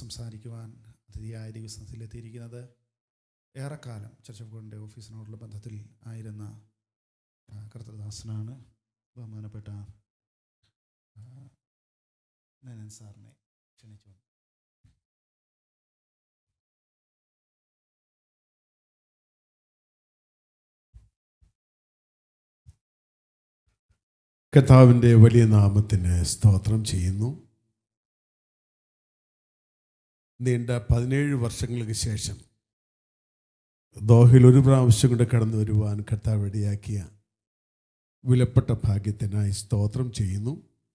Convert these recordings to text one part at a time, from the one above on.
സംസാരിക്കുവാൻ അതിഥിയായ ദിവസത്തിലെത്തിയിരിക്കുന്നത് ഏറെക്കാലം church of ഗോഡിൻ്റെ ഓഫീസിനോടുള്ള ബന്ധത്തിൽ ആയിരുന്ന ആ, കർത്തൃദാസനാണ് ബഹുമാനപ്പെട്ട ആ, നനൻ സാറിനെ ക്ഷണിച്ചു കർത്താവിൻ്റെ വലിയ നാമത്തിന് സ്തോത്രം ചെയ്യുന്നു നീണ്ട പതിനേഴ് വർഷങ്ങൾക്ക് ശേഷം ദോഹയിൽ ഒരു പ്രാവശ്യം കൂടെ കടന്നു വരുവാൻ കർത്താവ് ഇടയാക്കിയ വിലപ്പെട്ട ഭാഗ്യത്തിനായി സ്തോത്രം ചെയ്യുന്നു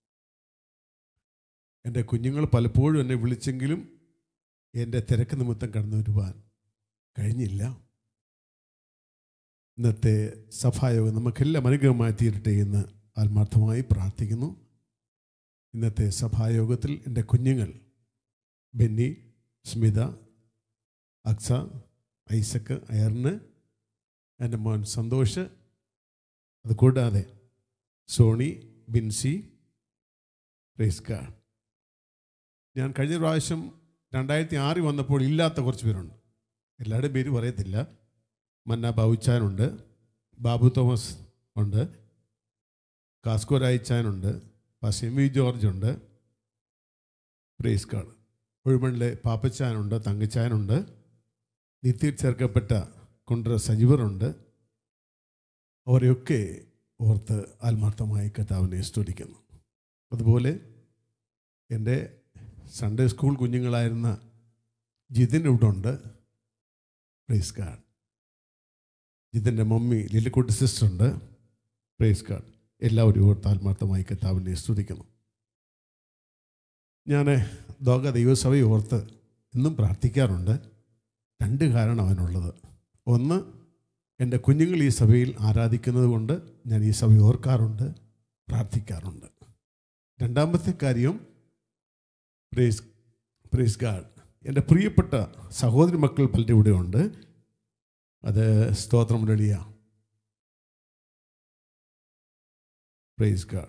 എൻ്റെ കുഞ്ഞുങ്ങൾ പലപ്പോഴും എന്നെ വിളിച്ചെങ്കിലും എൻ്റെ തിരക്ക് നിമിത്തം കടന്നു വരുവാൻ കഴിഞ്ഞില്ല ഇന്നത്തെ സഭായോഗം നമുക്കെല്ലാം അനുഗ്രഹമായി തീരട്ടെ എന്ന് ആത്മാർത്ഥമായി പ്രാർത്ഥിക്കുന്നു ഇന്നത്തെ സഭായോഗത്തിൽ എൻ്റെ കുഞ്ഞുങ്ങൾ ബെന്നി സ്മിത അക്സ ഐസക്ക് അയർന് എൻ്റെ മോൻ സന്തോഷ് അത് കൂടാതെ സോണി ബിൻസി റേസ്ക ഞാൻ കഴിഞ്ഞ പ്രാവശ്യം രണ്ടായിരത്തി ആറിൽ വന്നപ്പോൾ ഇല്ലാത്ത കുറച്ച് പേരുണ്ട് എല്ലാവരുടെയും പേര് പറയത്തില്ല മന്ന ബാബുച്ചാനുണ്ട് ബാബു തോമസ് ഉണ്ട് കാസ്കോ രായിച്ചാനുണ്ട് പാസ് എം വി ജോർജ് ഉണ്ട് പ്രേസ് കാർഡ് ഒഴുമണിലെ പാപ്പച്ചാനുണ്ട് തങ്കച്ചാനുണ്ട് നിത്യയിൽ ചേർക്കപ്പെട്ട കുണ്ട്ര സജീവറുണ്ട് അവരെയൊക്കെ ഓർത്ത് ആത്മാർത്ഥമായി കർത്താവിനെ സ്തുതിക്കുന്നു അതുപോലെ എൻ്റെ സൺഡേ സ്കൂൾ കുഞ്ഞുങ്ങളായിരുന്ന ജിതിൻ ഇവിടെ ഉണ്ട് പ്രേസ് കാർഡ് ജിതിൻ്റെ മമ്മി ലില്ലിക്കുട്ടി സിസ്റ്റർ ഉണ്ട് പ്രേസ് കാർഡ് എല്ലാവരും ഓർത്ത് ആത്മാർത്ഥമായി കർത്താവിനെ സ്തുതിക്കുന്നു ഞാൻ ലോക ദൈവസഭയെ ഓർത്ത് എന്നും പ്രാർത്ഥിക്കാറുണ്ട് രണ്ട് കാരണം അവനുള്ളത് ഒന്ന് എൻ്റെ കുഞ്ഞുങ്ങൾ ഈ സഭയിൽ ആരാധിക്കുന്നത് കൊണ്ട് ഞാൻ ഈ സഭ ഓർക്കാറുണ്ട് പ്രാർത്ഥിക്കാറുണ്ട് രണ്ടാമത്തെ കാര്യം പ്രേസ് പ്രേസ് ഗാഡ് എൻ്റെ പ്രിയപ്പെട്ട സഹോദരി മക്കൾ പലരും ഇവിടെ ഉണ്ട് അത് സ്തോത്രം ലളിയ പ്രേസ് ഗാഡ്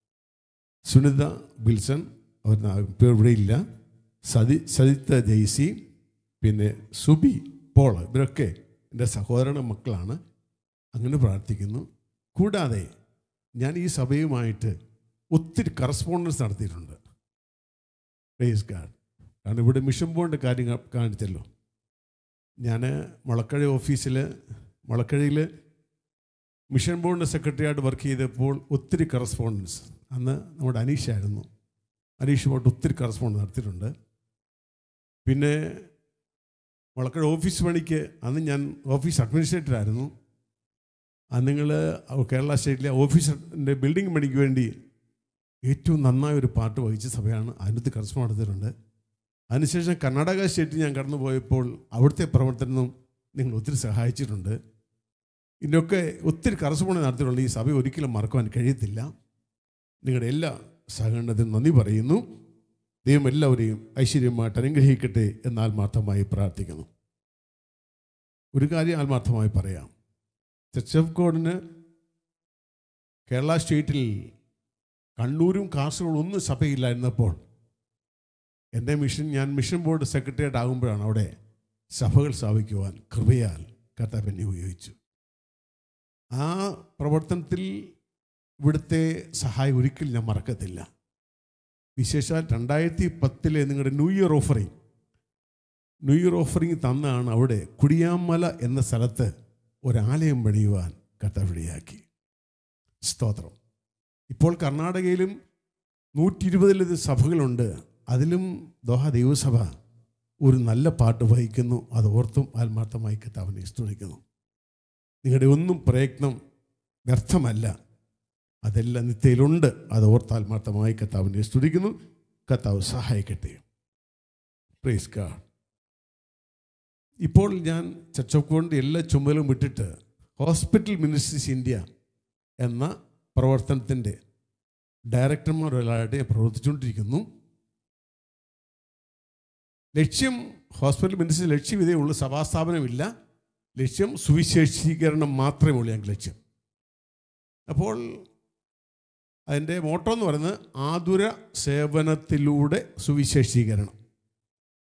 സുനിത ബിൽസൺ അവർ ഇപ്പോൾ ഇവിടെ ഇല്ല സതി സതിത്ത ജെയ്സി പിന്നെ സുബി പോൾ ഇവരൊക്കെ എൻ്റെ സഹോദരന മക്കളാണ് അങ്ങനെ പ്രാർത്ഥിക്കുന്നു കൂടാതെ ഞാൻ ഈ സഭയുമായിട്ട് ഒത്തിരി കറസ്പോണ്ടൻസ് നടത്തിയിട്ടുണ്ട് പ്രേസ് ഗാഡ് കാരണം ഇവിടെ മിഷൻ ബോണ്ട് കാര്യം കാ- കാണിച്ചല്ലോ ഞാൻ മുളക്കഴ ഓഫീസിൽ മുളക്കഴയിൽ മിഷൻ ബോർഡിൻ്റെ സെക്രട്ടറിയായിട്ട് വർക്ക് ചെയ്തപ്പോൾ ഒത്തിരി കറസ്പോണ്ടൻസ് അന്ന് നമ്മുടെ അനീഷായിരുന്നു അനീഷുമായിട്ട് ഒത്തിരി കറസ്പോണ്ടൻസ് നടത്തിയിട്ടുണ്ട് പിന്നെ വളക്കട ഓഫീസ് പണിക്ക് അന്ന് ഞാൻ ഓഫീസ് അഡ്മിനിസ്ട്രേറ്റർ ആയിരുന്നു അന്ന് നിങ്ങൾ കേരള സ്റ്റേറ്റിലെ ഓഫീസിൻ്റെ ബിൽഡിംഗ് പണിക്ക് വേണ്ടി ഏറ്റവും നന്നായ ഒരു പാട്ട് വഹിച്ച സഭയാണ് അതിനകത്ത് കറസ്പോണ്ട് നടത്തിയിട്ടുണ്ട് അതിനുശേഷം കർണാടക സ്റ്റേറ്റിൽ ഞാൻ കടന്നു പോയപ്പോൾ അവിടുത്തെ പ്രവർത്തനം നിങ്ങൾ ഒത്തിരി സഹായിച്ചിട്ടുണ്ട് ഇതിനൊക്കെ ഒത്തിരി കറസ്പോണ്ട് നടത്തിയിട്ടുണ്ട് ഈ സഭ ഒരിക്കലും മറക്കുവാൻ കഴിയത്തില്ല നിങ്ങളുടെ എല്ലാ സഹകരണത്തിനും നന്ദി പറയുന്നു ദൈവം എല്ലാവരെയും ഐശ്വര്യമായിട്ട് അനുഗ്രഹിക്കട്ടെ എന്ന് ആത്മാർത്ഥമായി പ്രാർത്ഥിക്കുന്നു ഒരു കാര്യം ആത്മാർത്ഥമായി പറയാം ചർച്ച് ഓഫ് ഗോഡിന് കേരള സ്റ്റേറ്റിൽ കണ്ണൂരും കാസർഗോഡും ഒന്നും സഭയില്ലായിരുന്നപ്പോൾ എൻ്റെ മിഷൻ ഞാൻ മിഷൻ ബോർഡ് സെക്രട്ടറിയേറ്റ് ആകുമ്പോഴാണ് അവിടെ സഭകൾ സ്ഥാപിക്കുവാൻ കൃപയാൽ കർത്താവിനെ ഉപയോഗിച്ചു ആ പ്രവർത്തനത്തിൽ ഇവിടുത്തെ സഹായം ഒരിക്കലും ഞാൻ മറക്കത്തില്ല വിശേഷാൽ രണ്ടായിരത്തി പത്തിലെ നിങ്ങളുടെ new year offering new year offering തന്നാണ് അവിടെ കുടിയാമല എന്ന സ്ഥലത്ത് ഒരാലയം പണിയുവാൻ കർത്താവിടയാക്കി സ്തോത്രം ഇപ്പോൾ കർണാടകയിലും നൂറ്റി ഇരുപതിലധികം സഭകളുണ്ട് അതിലും ദോഹ ദൈവസഭ ഒരു നല്ല പാട്ട് വഹിക്കുന്നു അത് ഓർത്തും ആത്മാർത്ഥമായി കർത്താവിനെ സ്തുതിക്കുന്നു നിങ്ങളുടെ ഒന്നും പ്രയത്നം വ്യർത്ഥമല്ല അതെല്ലാം നിത്യയിലുണ്ട് അത് ഓർത്ത് ആത്മാർത്ഥമായി കർത്താവിനെ സ്തുതിക്കുന്നു കർത്താവ് സഹായിക്കട്ടെ പ്രേസ് ഗാഡ് ഇപ്പോൾ ഞാൻ ചർച്ച് ഓഫ് ഗോഡിൻ്റെ എല്ലാ ചുമതലയും വിട്ടിട്ട് ഹോസ്പിറ്റൽ മിനിസ്ട്രീസ് ഇന്ത്യ എന്ന പ്രവർത്തനത്തിൻ്റെ ഡയറക്ടർമാർ ഒരാളായിട്ട് ഞാൻ പ്രവർത്തിച്ചുകൊണ്ടിരിക്കുന്നു ലക്ഷ്യം ഹോസ്പിറ്റൽ മിനിസ്ട്രി ലക്ഷ്യം ഇതേ ഉള്ളൂ സഭാസ്ഥാപനമില്ല ലക്ഷ്യം സുവിശേഷീകരണം മാത്രമേ ഉള്ളൂ ഞങ്ങൾക്ക് ലക്ഷ്യം അപ്പോൾ അതിൻ്റെ മോട്ടോ എന്ന് പറയുന്നത് ആതുര സേവനത്തിലൂടെ സുവിശേഷീകരണം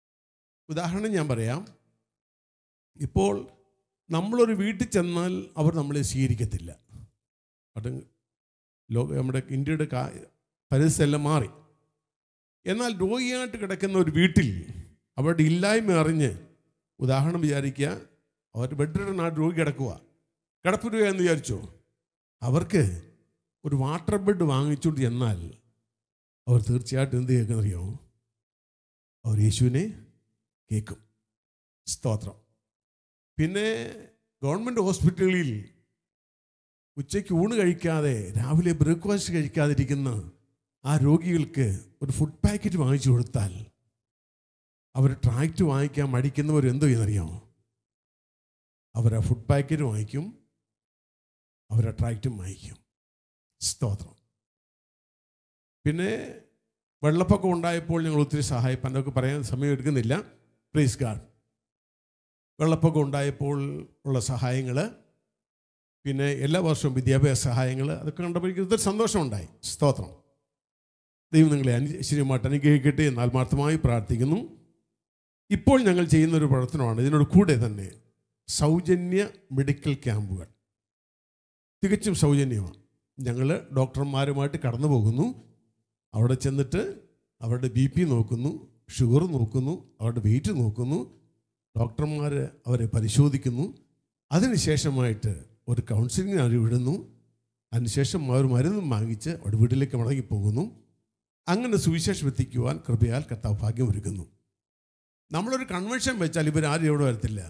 ഉദാഹരണം ഞാൻ പറയാം ഇപ്പോൾ നമ്മളൊരു വീട്ടിൽ ചെന്നാൽ അവർ നമ്മളെ സ്വീകരിക്കത്തില്ല അത് ലോക നമ്മുടെ ഇന്ത്യയുടെ കാ പരിസ്ഥിതിയെല്ലാം മാറി എന്നാൽ രോഗിയായിട്ട് കിടക്കുന്ന ഒരു വീട്ടിൽ അവരുടെ ഇല്ലായ്മ അറിഞ്ഞ് ഉദാഹരണം വിചാരിക്കുക അവർ ബെഡ് രോഗി കിടക്കുക കിടപ്പ് രൂപ എന്ന് വിചാരിച്ചോ അവർക്ക് ഒരു വാട്ടർ ബെഡ് വാങ്ങിച്ചുകൊണ്ട് ചെന്നാൽ അവർ തീർച്ചയായിട്ടും എന്ത് കേൾക്കുന്നറിയോ അവർ യേശുവിനെ കേൾക്കും സ്തോത്രം പിന്നെ ഗവൺമെൻറ് ഹോസ്പിറ്റലുകളിൽ ഉച്ചയ്ക്ക് ഊണ് കഴിക്കാതെ രാവിലെ ബ്രേക്ക്ഫാസ്റ്റ് കഴിക്കാതിരിക്കുന്ന ആ രോഗികൾക്ക് ഒരു ഫുഡ് പാക്കറ്റ് വാങ്ങിച്ചു കൊടുത്താൽ അവർ ട്രാക്റ്റ് വാങ്ങിക്കാൻ മടിക്കുന്നവർ എന്തോ ചെയ്യുന്നറിയാമോ അവർ ആ ഫുഡ് പാക്കറ്റ് വാങ്ങിക്കും അവർ ആ ട്രാക്റ്റും വാങ്ങിക്കും സ്തോത്രം പിന്നെ വെള്ളപ്പൊക്കം ഉണ്ടായപ്പോൾ ഞങ്ങൾ ഒത്തിരി സഹായിപ്പാൻ അതൊക്കെ പറയാൻ സമയം എടുക്കുന്നില്ല പ്ലീസ് ഗാഡ് വെള്ളപ്പൊക്കം ഉണ്ടായപ്പോൾ ഉള്ള സഹായങ്ങൾ പിന്നെ എല്ലാ വർഷവും വിദ്യാഭ്യാസ സഹായങ്ങൾ അതൊക്കെ കണ്ടപ്പോൾ എനിക്ക് ഒത്തിരി സന്തോഷമുണ്ടായി സ്തോത്രം ദൈവം നിങ്ങളെ അനുശരിയുമായിട്ട് അനുഗ്രഹിക്കട്ടെ എന്ന് ആത്മാർത്ഥമായി പ്രാർത്ഥിക്കുന്നു ഇപ്പോൾ ഞങ്ങൾ ചെയ്യുന്ന ഒരു പ്രവർത്തനമാണ് ഇതിനോട് കൂടെ തന്നെ സൗജന്യ മെഡിക്കൽ ക്യാമ്പുകൾ തികച്ചും സൗജന്യമാണ് ഞങ്ങൾ ഡോക്ടർമാരുമായിട്ട് കടന്നു പോകുന്നു അവിടെ ചെന്നിട്ട് അവരുടെ ബി പി നോക്കുന്നു ഷുഗർ നോക്കുന്നു അവരുടെ വെയിറ്റ് നോക്കുന്നു ഡോക്ടർമാർ അവരെ പരിശോധിക്കുന്നു അതിനുശേഷമായിട്ട് ഒരു കൗൺസിലിങ്ങിന് അവർ വിടുന്നു അതിനുശേഷം അവർ മരുന്നും വാങ്ങിച്ച് അവിടെ വീട്ടിലേക്ക് മടങ്ങി പോകുന്നു അങ്ങനെ സുവിശേഷം എത്തിക്കുവാൻ കൃപയാൽ കർത്താവ് ഭാഗ്യമൊരുക്കുന്നു നമ്മളൊരു കൺവെൻഷൻ വെച്ചാൽ ഇവരാരും ഇവിടെ വരത്തില്ല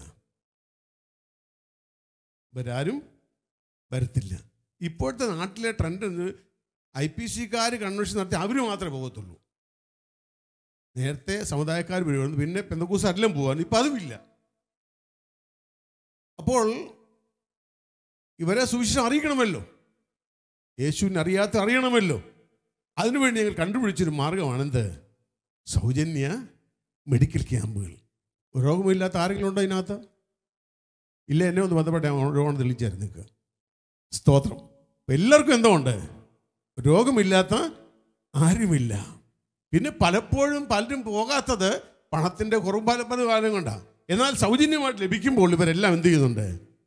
ഇവരാരും വരത്തില്ല ഇപ്പോഴത്തെ നാട്ടിലെ ട്രെൻഡ് ഐ പി സിക്കാർ കൺവെൻഷൻ നടത്തി അവർ മാത്രമേ പോകത്തുള്ളൂ നേരത്തെ സമുദായക്കാർ വരുമായിരുന്നു പിന്നെ പെന്തക്കൂസാരെല്ലാം പോകാൻ ഇപ്പം അതുമില്ല അപ്പോൾ ഇവരെ സുവിശേഷം അറിയിക്കണമല്ലോ യേശുവിനെ അറിയാത്ത അറിയണമല്ലോ അതിനുവേണ്ടി ഞങ്ങൾ കണ്ടുപിടിച്ചൊരു മാർഗമാണെന്ത് സൗജന്യ മെഡിക്കൽ ക്യാമ്പുകൾ രോഗമില്ലാത്ത ആരെങ്കിലും ഉണ്ടോ അതിനകത്ത് ഇല്ല എന്നെ ഒന്ന് ബന്ധപ്പെട്ട രോഗം തെളിയിച്ചായിരുന്നു നിങ്ങൾക്ക് സ്തോത്രം അപ്പം എല്ലാവർക്കും എന്തോ ഉണ്ട് രോഗമില്ലാത്ത ആരുമില്ല പിന്നെ പലപ്പോഴും പലരും പോകാത്തത് പണത്തിൻ്റെ കുറവ് പല പല കാലം കൊണ്ടാണ് എന്നാൽ സൗജന്യമായിട്ട് ലഭിക്കുമ്പോൾ ഇവരെല്ലാം എന്ത് ചെയ്യുന്നുണ്ട്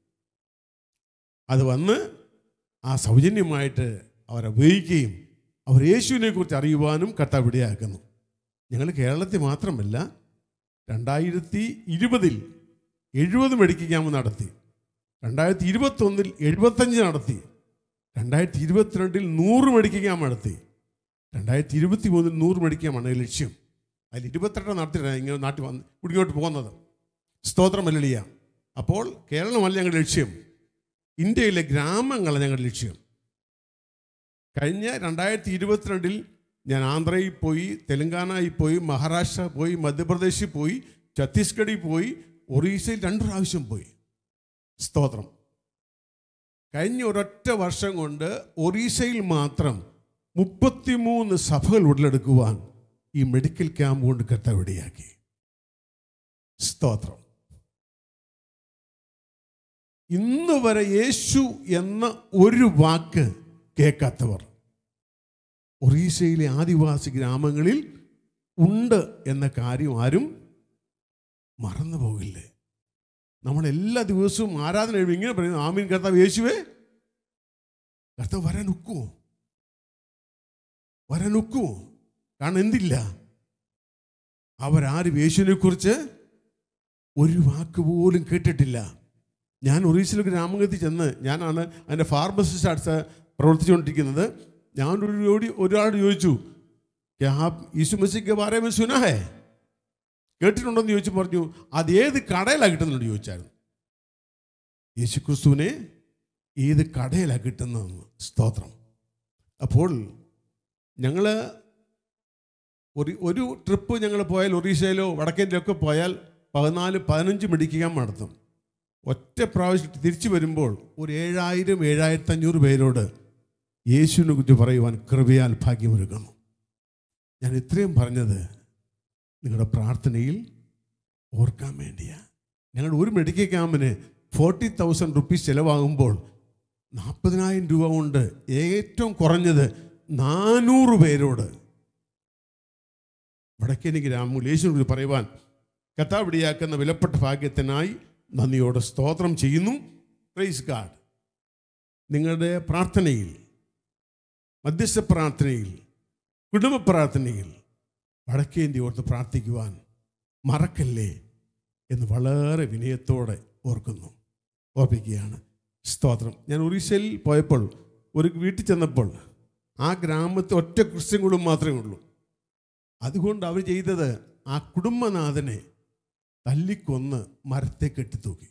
അത് വന്ന് ആ സൗജന്യമായിട്ട് അവരെ ഉപയോഗിക്കുകയും അവർ യേശുവിനെ കുറിച്ച് അറിയുവാനും കർത്താവ് ഇടയാക്കുന്നു ഞങ്ങൾ കേരളത്തിൽ മാത്രമല്ല രണ്ടായിരത്തി ഇരുപതിൽ എഴുപത് മെഡിക്കൽ ക്യാമ്പ് നടത്തി രണ്ടായിരത്തി ഇരുപത്തൊന്നിൽ എഴുപത്തഞ്ച് നടത്തി രണ്ടായിരത്തി ഇരുപത്തിരണ്ടിൽ നൂറ് മെഡിക്കൽ ക്യാമ്പ് നടത്തി രണ്ടായിരത്തി ഇരുപത്തി മൂന്നിൽ നൂറ് മെഡിക്കൽ ക്യാമ്പാണ് ലക്ഷ്യം അതിൽ ഇരുപത്തെട്ട് നടത്തിയിട്ടാണ് ഇങ്ങനെ നാട്ടിൽ വന്ന് ഇങ്ങോട്ട് പോകുന്നത് സ്തോത്രമല്ലിയ അപ്പോൾ കേരളമല്ല ഞങ്ങളുടെ ലക്ഷ്യം ഇന്ത്യയിലെ ഗ്രാമങ്ങളാണ് ഞങ്ങളുടെ ലക്ഷ്യം കഴിഞ്ഞ രണ്ടായിരത്തി ഇരുപത്തിരണ്ടിൽ ഞാൻ ആന്ധ്രയിൽ പോയി തെലങ്കാനയിൽ പോയി മഹാരാഷ്ട്ര പോയി മധ്യപ്രദേശിൽ പോയി ഛത്തീസ്ഗഡിൽ പോയി ഒറീസയിൽ രണ്ട് പ്രാവശ്യം പോയി സ്തോത്രം കഴിഞ്ഞ ഒരൊറ്റ വർഷം കൊണ്ട് ഒറീസയിൽ മാത്രം മുപ്പത്തിമൂന്ന് സഭകൾ ഉടലെടുക്കുവാൻ ഈ മെഡിക്കൽ ക്യാമ്പ് കൊണ്ട് കർത്തവിടിയാക്കി സ്തോത്രം ഇന്ന് വരെ യേശു എന്ന ഒരു വാക്ക് കേൾക്കാത്തവർ ഒറീസയിലെ ആദിവാസി ഗ്രാമങ്ങളിൽ ഉണ്ട് എന്ന കാര്യം ആരും മറന്നു പോകില്ലേ നമ്മൾ എല്ലാ ദിവസവും ആരാധന കഴിയുമ്പോൾ ഇങ്ങനെ പറയുന്നു ആമീൻ കർത്താവ് യേശുവേ കർത്താവ് വരാൻ ഒക്കുമോ വരാൻ ഒക്കുമോ കാരണം എന്തില്ല അവരാരും യേശുവിനെ കുറിച്ച് ഒരു വാക്ക് പോലും കേട്ടിട്ടില്ല ഞാൻ ഒറീസയിലെ ഗ്രാമത്തിൽ ചെന്ന് ഞാനാണ് അതിൻ്റെ ഫാർമസിസ്റ്റ് അടുത്ത് പ്രവർത്തിച്ചുകൊണ്ടിരിക്കുന്നത് ഞാൻ ഒരു ജോഡി ഒരാളോട് ചോദിച്ചു "ക്യാ ആപ് യീശു മസിക്ക് ബാരേ മേ സുനാ ഹേ കേട്ടിട്ടുണ്ടോന്ന് ചോദിച്ചു പറഞ്ഞു അത് ഏത് കടയിലാണ് കിട്ടുന്നുണ്ട് ചോദിച്ചായിരുന്നു യേശു ക്രിസ്തുവിനെ ഏത് കടയിലാണ് കിട്ടുന്നതെന്ന് സ്തോത്രം അപ്പോൾ ഞങ്ങൾ ഒരു ഒരു ട്രിപ്പ് ഞങ്ങൾ പോയാൽ ഒറീസയിലോ വടക്കേന്ത്യയിലൊക്കെ പോയാൽ പതിനാല് പതിനഞ്ച് മെഡിക്കൽ ക്യാമ്പ് നടത്തും ഒറ്റ പ്രാവശ്യം തിരിച്ചു വരുമ്പോൾ ഒരു ഏഴായിരം ഏഴായിരത്തി അഞ്ഞൂറ് പേരോട് യേശുവിനെ കുറിച്ച് പറയുവാൻ കൃപയാൽ ഭാഗ്യമൊരുക്കണം ഞാൻ ഇത്രയും പറഞ്ഞത് നിങ്ങളുടെ പ്രാർത്ഥനയിൽ ഓർക്കാൻ വേണ്ടിയാണ് ഞങ്ങളുടെ ഒരു മെഡിക്കൽ ക്യാമ്പിന് ഫോർട്ടി തൗസൻഡ് റുപ്പീസ് ചിലവാകുമ്പോൾ നാൽപ്പതിനായിരം രൂപ കൊണ്ട് ഏറ്റവും കുറഞ്ഞത് നാനൂറ് പേരോട് വടക്കേനി ഗ്രാമങ്ങൾ യേശുവിനെ കുറിച്ച് പറയുവാൻ കഥാപിടിയാക്കുന്ന വിലപ്പെട്ട ഭാഗ്യത്തിനായി നന്ദിയോടെ സ്തോത്രം ചെയ്യുന്നു പ്രൈസ് ഗാഡ് നിങ്ങളുടെ പ്രാർത്ഥനയിൽ മധ്യസ്ഥ പ്രാർത്ഥനയിൽ കുടുംബ പ്രാർത്ഥനയിൽ വടക്കേന്ത്യ ഓർത്ത് പ്രാർത്ഥിക്കുവാൻ മറക്കല്ലേ എന്ന് വളരെ വിനയത്തോടെ ഓർക്കുന്നു ഓർപ്പിക്കുകയാണ് സ്തോത്രം ഞാൻ ഒറീസയിൽ പോയപ്പോൾ ഒരു വീട്ടിൽ ചെന്നപ്പോൾ ആ ഗ്രാമത്തിൽ ഒറ്റ ക്രിസ്ത്യൻ കുടുംബം മാത്രമേ ഉള്ളൂ അതുകൊണ്ട് അവർ ചെയ്തത് ആ കുടുംബനാഥനെ തല്ലിക്കൊന്ന് മരത്തെ കെട്ടിത്തൂക്കി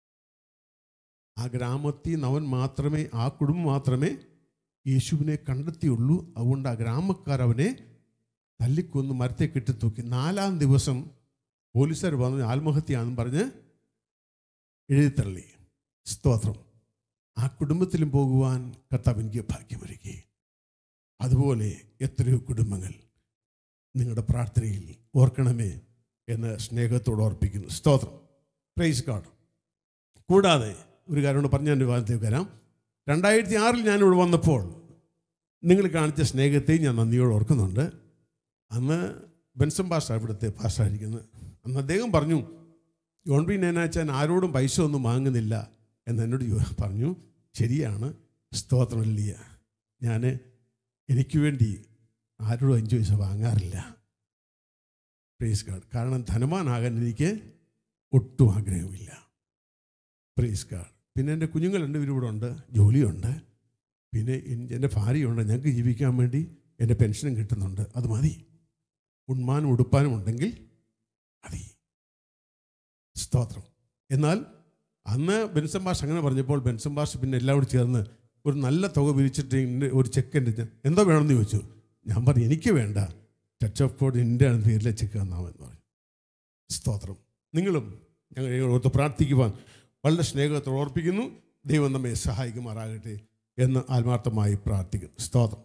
ആ ഗ്രാമത്തിൽ നിന്ന് അവൻ മാത്രമേ ആ കുടുംബം മാത്രമേ യേശുവിനെ കണ്ടെത്തിയുള്ളൂ അതുകൊണ്ട് ആ ഗ്രാമക്കാർ അവനെ തല്ലിക്കൊന്ന് മരത്തെ കെട്ടിത്തൂക്കി നാലാം ദിവസം പോലീസുകാർ വന്ന് ആത്മഹത്യയാണെന്ന് പറഞ്ഞ് എഴുതിത്തള്ളി സ്തോത്രം ആ കുടുംബത്തിലും പോകുവാൻ കർത്താവ് എനിക്ക് ഭാഗ്യമൊരുക്കി അതുപോലെ എത്രയോ കുടുംബങ്ങൾ നിങ്ങളുടെ പ്രാർത്ഥനയിൽ ഓർക്കണമേ എന്ന് സ്നേഹത്തോട് ഓർപ്പിക്കുന്നു സ്തോത്രം പ്രൈസ് ഗാഡ് കൂടാതെ ഒരു കാര്യം കൂടെ പറഞ്ഞ എൻ്റെ ഭാഗത്തേക്ക് വരാം രണ്ടായിരത്തി ആറിൽ ഞാനിവിടെ വന്നപ്പോൾ നിങ്ങൾ കാണിച്ച സ്നേഹത്തെയും ഞാൻ നന്ദിയോട് ഓർക്കുന്നുണ്ട് അന്ന് ബെൻസം പാഷ ഇവിടുത്തെ പാഷായിരിക്കുന്നത് അന്ന് അദ്ദേഹം പറഞ്ഞു ജോൺ ബി നേനാച്ചാൻ ആരോടും പൈസ ഒന്നും വാങ്ങുന്നില്ല എന്ന് എന്നോട് ചോ- പറഞ്ഞു ശരിയാണ് സ്തോത്രമല്ലിയ ഞാൻ എനിക്ക് വേണ്ടി ആരോടും അഞ്ച് പൈസ വാങ്ങാറില്ല പ്രേസ് ഗാഡ് കാരണം ധനവാനാകാൻ എനിക്ക് ഒട്ടും ആഗ്രഹമില്ല പ്രേസ് ഗാഡ് പിന്നെ എൻ്റെ കുഞ്ഞുങ്ങൾ രണ്ടുപേരും ഇവിടെ ഉണ്ട് ജോലിയുണ്ട് പിന്നെ എൻ- എൻ്റെ ഭാര്യയുണ്ട് ഞങ്ങൾക്ക് ജീവിക്കാൻ വേണ്ടി എൻ്റെ പെൻഷനും കിട്ടുന്നുണ്ട് അത് മതി ഉണ്മാനും ഉടുപ്പാനും ഉണ്ടെങ്കിൽ മതി സ്തോത്രം എന്നാൽ അന്ന് ബെൻസൻ ബാഷ് അങ്ങനെ പറഞ്ഞപ്പോൾ ബെൻസൻ ബാഷ് പിന്നെ എല്ലാവരും ചേർന്ന് ഒരു നല്ല തുക പിരിച്ചിട്ട് ഇന്ന ഒരു ചെക്ക് എൻ്റെ ഞാൻ- എന്തോ വേണമെന്ന് ചോദിച്ചു ഞാൻ പറഞ്ഞു എനിക്ക് വേണ്ട ടച്ച് ഓഫ് കോഡ് എൻ്റെ പേരിലെ ചെക്ക് തന്നാമെന്ന് പറഞ്ഞു സ്തോത്രം നിങ്ങളും ഞങ്ങൾ ഓർത്ത് പ്രാർത്ഥിക്കുവാൻ വളരെ സ്നേഹത്തോടെ ഓർപ്പിക്കുന്നു ദൈവം നമ്മെ സഹായിക്കുമാറാകട്ടെ എന്ന് ആത്മാർത്ഥമായി പ്രാർത്ഥിക്കുന്നു സ്തോത്രം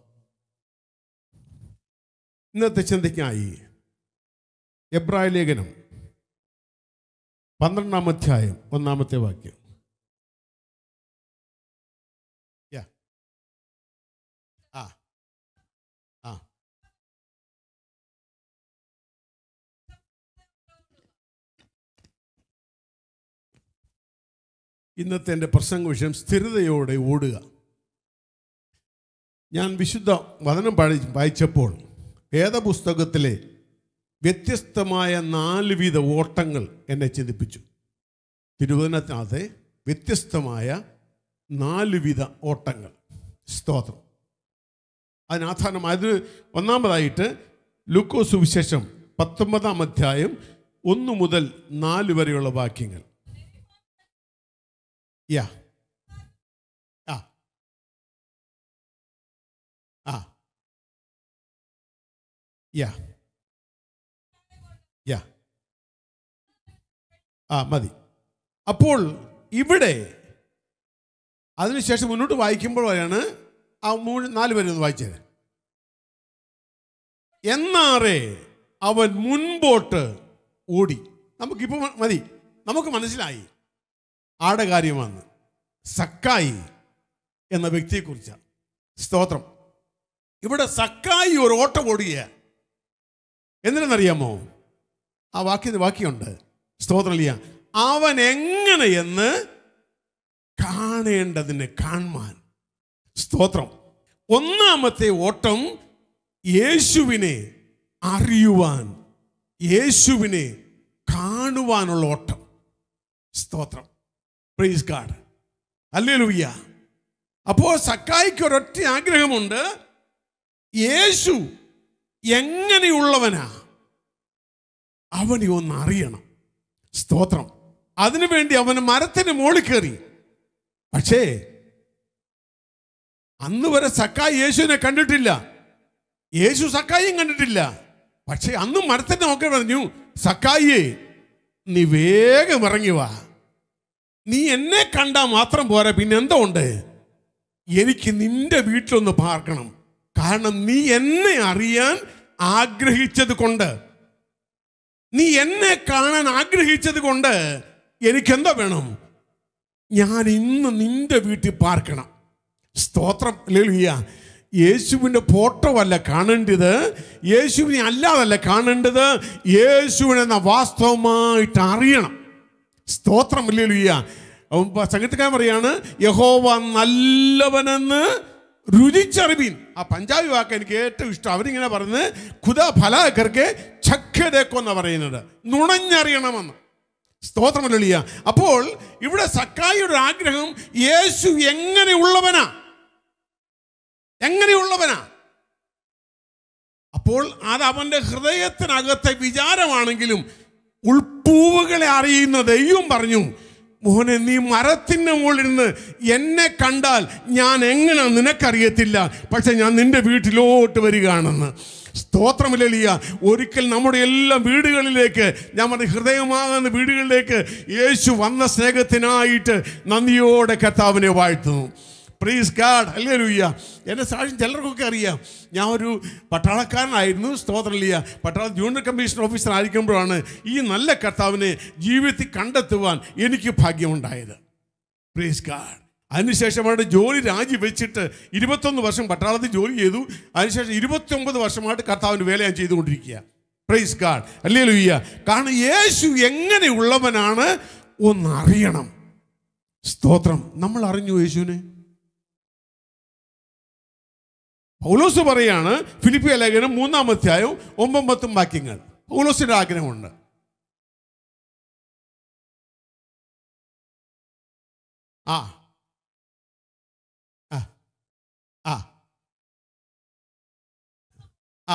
ഇന്നത്തെ ചിന്തയ്ക്കായി എബ്രായ ലേഖനം പന്ത്രണ്ടാം അധ്യായം ഒന്നാമത്തെ വാക്യം Yeah. ആ ആ ഇന്നത്തെ എൻ്റെ പ്രസംഗ വിഷയം സ്ഥിരതയോടെ ഓടുക ഞാൻ വിശുദ്ധ വചനം പഠി വായിച്ചപ്പോൾ വേദപുസ്തകത്തിലെ വ്യത്യസ്തമായ നാല് വിധ ഓട്ടങ്ങൾ എന്നെ ചിന്തിപ്പിച്ചു തിരുവചനത്തിനകത്തെ വ്യത്യസ്തമായ നാല് വിധ ഓട്ടങ്ങൾ സ്തോത്രം അതിനാധാരമായത് ഒന്നാമതായിട്ട് ലുക്കോ സുവിശേഷം പത്തൊമ്പതാം അധ്യായം ഒന്ന് മുതൽ നാല് വരെയുള്ള വാക്യങ്ങൾ യാ ആ ആ യാ യാ ആ മതി അപ്പോൾ ഇവിടെ അതിനുശേഷം മുന്നോട്ട് വായിക്കുമ്പോഴാണ് ആ മൂന്ന് നാല് പേര് ഒന്ന് വായിച്ചത് എന്നാറേ അവൻ മുൻപോട്ട് ഓടി നമുക്കിപ്പോൾ മതി നമുക്ക് മനസ്സിലായി ആടെ കാര്യമാണ് സക്കായി എന്ന വ്യക്തിയെക്കുറിച്ചാണ് സ്തോത്രം ഇവിടെ സക്കായി ഒരു ഓട്ടം ഓടുക എന്തിനെന്നറിയാമോ ആ വാക്യ വാക്യമുണ്ട് സ്തോത്രലിയ അവൻ എങ്ങനെയെന്ന് കാണേണ്ടതിന് കാണുവാൻ സ്തോത്രം ഒന്നാമത്തെ ഓട്ടം യേശുവിനെ അറിയുവാൻ യേശുവിനെ കാണുവാനുള്ള ഓട്ടം സ്തോത്രം പ്രൈസ് ഗാഡ് അല്ലേ ലൂയ്യ അപ്പോൾ സക്കായിക്ക് ഒരൊറ്റ ആഗ്രഹമുണ്ട് യേശു എങ്ങനെയുള്ളവനാ അവനെ ഒന്ന് അറിയണം സ്തോത്രം അതിനുവേണ്ടി അവന് മരത്തിന് മുകളിൽ കയറി പക്ഷേ അന്ന് വരെ സക്കായി യേശുവിനെ കണ്ടിട്ടില്ല യേശു സക്കായിയും കണ്ടിട്ടില്ല പക്ഷേ അന്ന് മരത്തിന്റെ നോക്കി പറഞ്ഞു സക്കായിയെ നീ വേഗം ഇറങ്ങി വാ നീ എന്നെ കണ്ടാൽ മാത്രം പോരാ പിന്നെ എന്തോ ഉണ്ട് എനിക്ക് നിന്റെ വീട്ടിലൊന്ന് പാർക്കണം കാരണം നീ എന്നെ അറിയാൻ ആഗ്രഹിച്ചത് കൊണ്ട് നീ എന്നെ കാണാൻ ആഗ്രഹിച്ചത് കൊണ്ട് എനിക്കെന്താ വേണം ഞാൻ ഇന്ന് നിന്റെ വീട്ടിൽ പാർക്കണം സ്തോത്രം ലേലുയ്യ യേശുവിൻ്റെ ഫോട്ടോ അല്ല കാണേണ്ടത് യേശുവിനെ അല്ലാതല്ല കാണേണ്ടത് യേശുവിനെന്ന വാസ്തവമായിട്ട് അറിയണം സ്തോത്രമില്ലുയ്യ സംഗീതക്കാരൻ പറയാണ് യഹോവ നല്ലവനെന്ന് രുചിച്ചറിവീൻ ആ പഞ്ചാബി വാക്ക് എനിക്ക് ഏറ്റവും ഇഷ്ടം അവരിങ്ങനെ പറയുന്നത് ഖുദ ഫലാക്കർക്ക് ചക്കരേക്കോ എന്ന് പറയുന്നത് നുണഞ്ഞറിയണമെന്ന് സ്തോത്രമല്ലിയ അപ്പോൾ ഇവിടെ സക്കായിയുടെ ആഗ്രഹം യേശു എങ്ങനെയുള്ളവനാ എങ്ങനെയുള്ളവനാ അപ്പോൾ അത് അവന്റെ ഹൃദയത്തിനകത്തെ വിചാരമാണെങ്കിലും ഉൾപ്പൂവുകളെ അറിയുന്ന ദൈവം പറഞ്ഞു മോനെ നീ മരത്തിൻ്റെ മുകളിൽ നിന്ന് എന്നെ കണ്ടാൽ ഞാൻ എങ്ങനെ നിനക്കറിയത്തില്ല പക്ഷെ ഞാൻ നിന്റെ വീട്ടിലോട്ട് വരികയാണെന്ന് സ്തോത്രമില്ലിയ ഒരിക്കൽ നമ്മുടെ എല്ലാ വീടുകളിലേക്ക് നമ്മുടെ ഹൃദയമാകുന്ന വീടുകളിലേക്ക് യേശു വന്ന സ്നേഹത്തിനായിട്ട് നന്ദിയോടെ കർത്താവിനെ വാഴ്ത്തുന്നു പ്രീസ് ഗാഡ് അല്ലേ ലൂയ്യ എൻ്റെ സാക്ഷ്യം ചിലർക്കൊക്കെ അറിയാം ഞാൻ ഒരു പട്ടാളക്കാരനായിരുന്നു സ്തോത്രമില്ല പട്ടാള ജൂനിയർ കമ്മീഷൻ ഓഫീസർ ആയിരിക്കുമ്പോഴാണ് ഈ നല്ല കർത്താവിനെ ജീവിതത്തിൽ കണ്ടെത്തുവാൻ എനിക്ക് ഭാഗ്യമുണ്ടായത് പ്രീസ് ഗാഡ് അതിനുശേഷം അവരുടെ ജോലി രാജിവെച്ചിട്ട് ഇരുപത്തൊന്ന് വർഷം പട്ടാളത്തിൽ ജോലി ചെയ്തു അതിനുശേഷം ഇരുപത്തിയൊമ്പത് വർഷമായിട്ട് കർത്താവിന് വേല ഞാൻ ചെയ്തുകൊണ്ടിരിക്കുക പ്രൈസ് ഗാഡ് അല്ലേ ലൂയ്യ കാരണം യേശു എങ്ങനെയുള്ളവനാണ് ഒന്നറിയണം സ്തോത്രം നമ്മൾ അറിഞ്ഞു യേശുവിനെ പൗലോസ് പറയാണ് ഫിലിപ്പിയ ലേഖനം മൂന്നാം അധ്യായവും ഒമ്പമ്പത്തും വാക്യങ്ങൾ പൗലോസിന്റെ ആഗ്രഹമുണ്ട് ആ ആ ആ ആ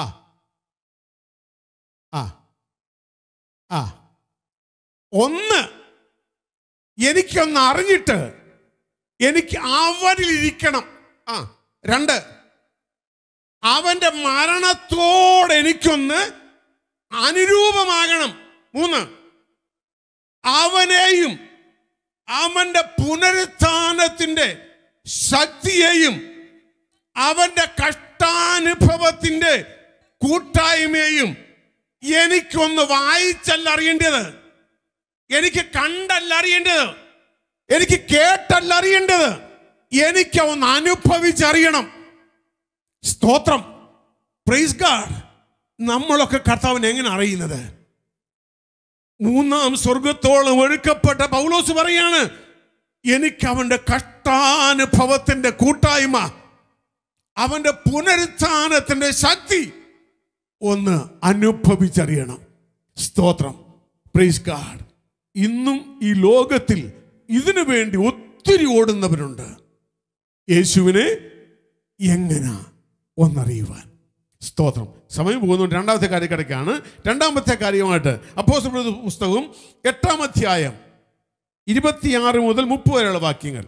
ആ ആ ഒന്ന് എനിക്കൊന്ന് അറിഞ്ഞിട്ട് എനിക്ക് അവനിലിരിക്കണം ആ രണ്ട് അവന്റെ മരണത്തോട് എനിക്കൊന്ന് അനുരൂപമാകണം മൂന്ന് അവനെയും അവന്റെ പുനരുത്ഥാനത്തിന്റെ ശക്തിയെയും അവന്റെ കഷ്ടാനുഭവത്തിന്റെ കൂട്ടായ്മയും എനിക്കൊന്ന് വായിച്ചല്ല അറിയേണ്ടത് എനിക്ക് കണ്ടല്ല അറിയേണ്ടത് എനിക്ക് കേട്ടല്ല അറിയേണ്ടത് എനിക്ക് ഒന്ന് അനുഭവിച്ചറിയണം സ്തോത്രം പ്രൈസ് ഗാഡ് നമ്മളൊക്കെ കർത്താവിനെ എങ്ങനെ അറിയുന്നത് മൂന്നാം സ്വർഗത്തോളം ഒഴുക്കപ്പെട്ട പൗലോസ് പറയാണ് എനിക്ക് അവന്റെ കഷ്ടാനുഭവത്തിന്റെ കൂട്ടായ്മ അവന്റെ പുനരുത്ഥാനത്തിന്റെ ശക്തി ഒന്ന് അനുഭവിച്ചറിയണം സ്തോത്രം പ്രൈസ് ഗാഡ് ഇന്നും ഈ ലോകത്തിൽ ഇതിനു വേണ്ടി ഒത്തിരി ഓടുന്നവരുണ്ട് യേശുവിനെ എങ്ങനെ ഒന്നറിയുവാൻ സ്തോത്രം സമയം പോകുന്നു രണ്ടാമത്തെ കാര്യക്കടയ്ക്കാണ് രണ്ടാമത്തെ കാര്യമായിട്ട് അപ്പോസ് പുസ്തകവും എട്ടാം അധ്യായം ഇരുപത്തിയാറ് മുതൽ മുപ്പത് വരെയുള്ള വാക്യങ്ങൾ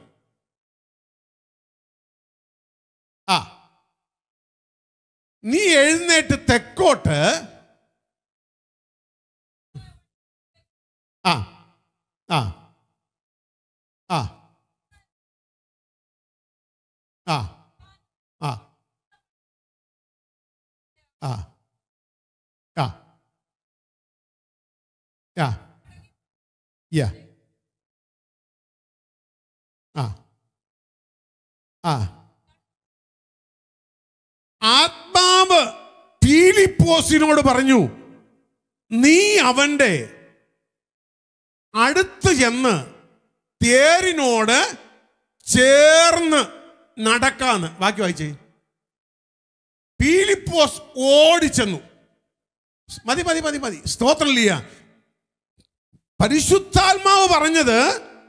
ആ നീ എഴുന്നേറ്റ് തെക്കോട്ട് ആ ആ ആ ആ ആ ആ ആ ആ യാ ആ ആ ആത്മാവ് പീലിപ്പോസിനോട് പറഞ്ഞു നീ അവന്റെ അടുത്ത് ചെന്ന് തേരിനോട് ചേർന്ന് നടക്കാന്ന് ബാക്കി വായിച്ചേ പീലിപ്പോസ് ഓടിച്ചെന്നു മതി മതി മതി മതി സ്തോത്രമില്ല പരിശുദ്ധാത്മാവ് പറഞ്ഞത്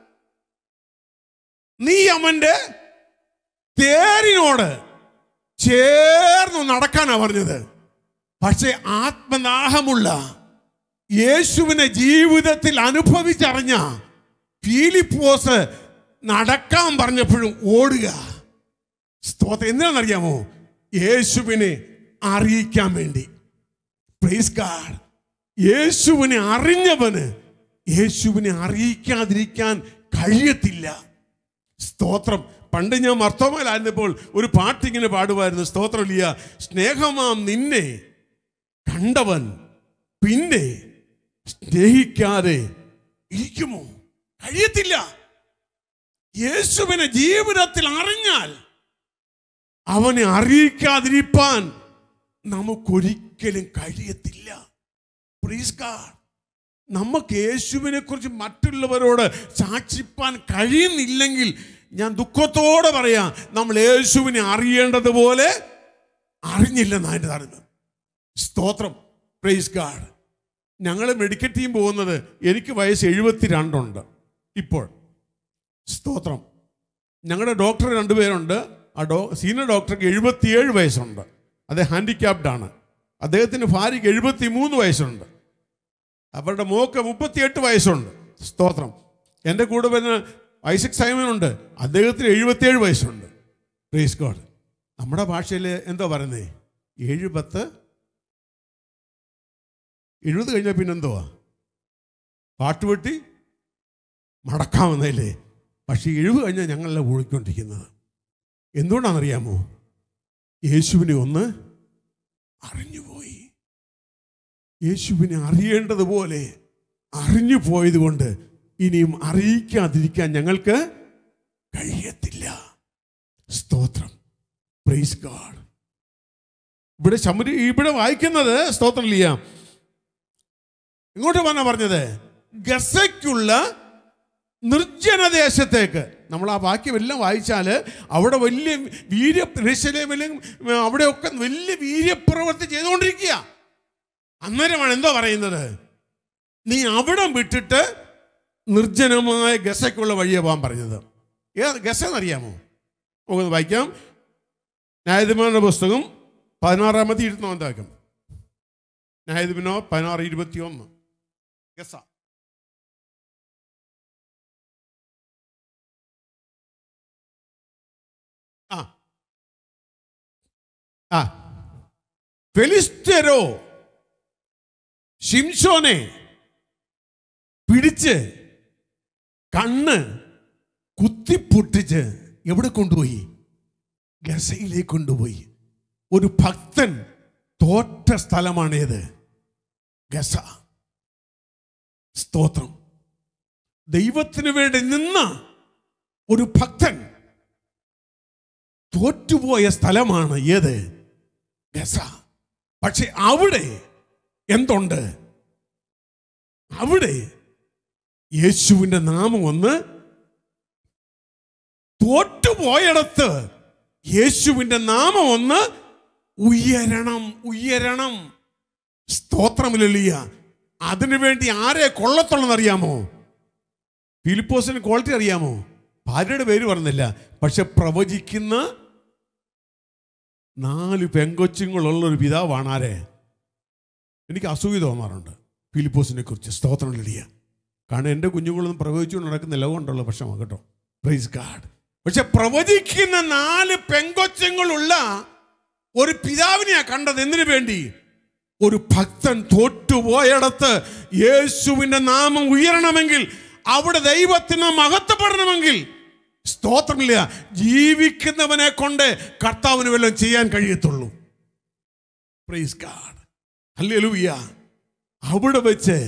നീ അവന്റെ തേരിനോട് ചേർന്ന് നടക്കാനാ പറഞ്ഞത് പക്ഷെ ആത്മദാഹമുള്ള യേശുവിനെ ജീവിതത്തിൽ അനുഭവിച്ചറിഞ്ഞ ഫീലിപ്പോസ് നടക്കാൻ പറഞ്ഞപ്പോഴും ഓടുക സ്തോത്രം എന്തിനാണെന്നറിയാമോ യേശുവിനെ അറിയിക്കാൻ വേണ്ടി പ്രൈസ് ഗാഡ് യേശുവിനെ അറിഞ്ഞവന് യേശുവിനെ അറിയിക്കാതിരിക്കാൻ കഴിയത്തില്ല സ്തോത്രം പണ്ട് ഞാൻ മർത്തോമലായിരുന്നപ്പോൾ ഒരു പാട്ടിങ്ങനെ പാടുമായിരുന്നു സ്തോത്രമില്ല സ്നേഹമാം നിന്നെ കണ്ടവൻ പിന്നെ സ്നേഹിക്കാതെ ഇരിക്കുമോ കഴിയത്തില്ല യേശുവിനെ ജീവിതത്തിൽ അറിഞ്ഞാൽ അവനെ അറിയിക്കാതിരിപ്പാൻ നമുക്കൊരിക്കലും കഴിയത്തില്ല Praise God. നമുക്ക് യേശുവിനെ കുറിച്ച് മറ്റുള്ളവരോട് സാക്ഷിപ്പാൻ കഴിയുന്നില്ലെങ്കിൽ ഞാൻ ദുഃഖത്തോടെ പറയാം നമ്മൾ യേശുവിനെ അറിയേണ്ടതുപോലെ അറിഞ്ഞില്ലെന്ന് അതിൻ്റെ അറിഞ്ഞത് സ്തോത്രം പ്രൈസ് ഗാഡ് ഞങ്ങൾ മെഡിക്കൽ ടീം പോകുന്നത് എനിക്ക് വയസ്സ് എഴുപത്തി രണ്ടുണ്ട് ഇപ്പോൾ സ്തോത്രം ഞങ്ങളുടെ ഡോക്ടർ രണ്ടുപേരുണ്ട് ആ ഡോ സീനിയർ ഡോക്ടർക്ക് എഴുപത്തിയേഴ് വയസ്സുണ്ട് അദ്ദേഹം ഹാൻഡിക്യാപ്ഡ് ആണ് അദ്ദേഹത്തിന് ഭാര്യയ്ക്ക് എഴുപത്തി മൂന്ന് വയസ്സുണ്ട് അവരുടെ മോക്ക് മുപ്പത്തിയെട്ട് വയസ്സുണ്ട് സ്തോത്രം എൻ്റെ കൂടെ വരുന്ന ഐസക് സൈമൻ ഉണ്ട് അദ്ദേഹത്തിന് എഴുപത്തിയേഴ് വയസ്സുണ്ട് പ്രേസ് ഗോഡ് നമ്മുടെ ഭാഷയിൽ എന്താ പറയുന്നത് ഏഴ് പത്ത് എഴുപത് കഴിഞ്ഞാൽ പിന്നെന്തുവാ പാട്ടുവെട്ടി മടക്കാമെന്നല്ലേ പക്ഷേ എഴുപത് കഴിഞ്ഞാൽ ഞങ്ങളെല്ലാം ഒഴുകിക്കൊണ്ടിരിക്കുന്നത് എന്തുകൊണ്ടാണെന്നറിയാമോ യേശുവിനെ ഒന്ന് അറിഞ്ഞുപോയി യേശുവിനെ അറിയേണ്ടതുപോലെ അറിഞ്ഞു പോയതുകൊണ്ട് ഇനിയും അറിയിക്കാതിരിക്കാൻ ഞങ്ങൾക്ക് കഴിയത്തില്ല സ്തോത്രം പ്രൈസ് ഗാഡ് ഇവിടെ ശമരി ഇവിടെ വായിക്കുന്നത് സ്തോത്രം ലിയ ഇങ്ങോട്ട് വന്നാ പറഞ്ഞത് ഗസയ്ക്കുള്ള നിർജ്ജനദേശത്തേക്ക് നമ്മൾ ആ വാക്യം എല്ലാം വായിച്ചാൽ അവിടെ വലിയ വീര്യ ഋഷലേമിലും അവിടെയൊക്കെ വലിയ വീര്യപ്രവൃത്തി ചെയ്തുകൊണ്ടിരിക്കുക അന്നേരമാണ് എന്തോ പറയുന്നത് നീ അവിടം വിട്ടിട്ട് നിർജ്ജനമായ ഗസയ്ക്കുള്ള വഴിയെ പോകാൻ പറഞ്ഞത് ഏത് ഗസ എന്നറിയാമോ നമുക്കൊന്ന് വായിക്കാം ന്യായാധിപന്റെ പുസ്തകം പതിനാറാമത്തെ ഇരുപത്തൊന്നാമത്തെ വാക്യം ന്യായാധിപനോ പതിനാറ് ഇരുപത്തി ഒന്ന് ഗസ ആ ആ ഫെലിസ്ത്യരോ ഷിംഷോനെ പിടിച്ച് കണ്ണ് കുത്തിപ്പൊട്ടിച്ച് എവിടെ കൊണ്ടുപോയി ഗസയിലേക്ക് കൊണ്ടുപോയി ഒരു ഭക്തൻ തോറ്റ സ്ഥലമാണേത് ഗസ സ്തോത്രം ദൈവത്തിന് വേണ്ടി നിന്ന ഒരു ഭക്തൻ തോറ്റുപോയ സ്ഥലമാണ് ഏത് ഗസ പക്ഷെ അവിടെ എന്തുണ്ട് അവിടെ യേശുവിന്റെ നാമം ഒന്ന് തോറ്റുപോയിടത്ത് യേശുവിന്റെ നാമം ഒന്ന് ഉയരണം ഉയരണം സ്തോത്രമില്ല അതിനുവേണ്ടി ആരെ കൊള്ളത്തുള്ളതെന്നറിയാമോ ഫിലിപ്പോസിന് ക്വാളിറ്റി അറിയാമോ ഭാര്യയുടെ പേര് പറഞ്ഞില്ല പക്ഷെ പ്രവചിക്കുന്ന നാല് പെങ്കൊച്ചുങ്ങളുള്ള ഒരു പിതാവാണ് ആരെ എനിക്ക് അസൂയ തോന്നാറുണ്ട് ഫിലിപ്പോസിനെ കുറിച്ച് സ്തോത്രം ലളിയ കാരണം എൻ്റെ കുഞ്ഞുങ്ങളൊന്നും പ്രവചിച്ചുകൊണ്ട് നടക്കുന്നില്ല കൊണ്ടുള്ള പ്രശ്നമാണ് കേട്ടോ പ്രൈസ് ഗാഡ് പക്ഷെ പ്രവചിക്കുന്ന നാല് പെങ്കൊച്ചുങ്ങളുള്ള ഒരു പിതാവിനെയാ കണ്ടത് എന്തിനു വേണ്ടി ഒരു ഭക്തൻ തോറ്റുപോയിടത്ത് യേശുവിന്റെ നാമം ഉയരണമെങ്കിൽ അവിടെ ദൈവത്തിന് മഹത്വപ്പെടണമെങ്കിൽ സ്തോത്രമില്ല ജീവിക്കുന്നവനെ കൊണ്ട് കർത്താവിന് വല്ലതും ചെയ്യാൻ കഴിയത്തുള്ളൂ പ്രൈസ് ഗാഡ് ഹല്ലേലൂയ അവിടെ വെച്ച്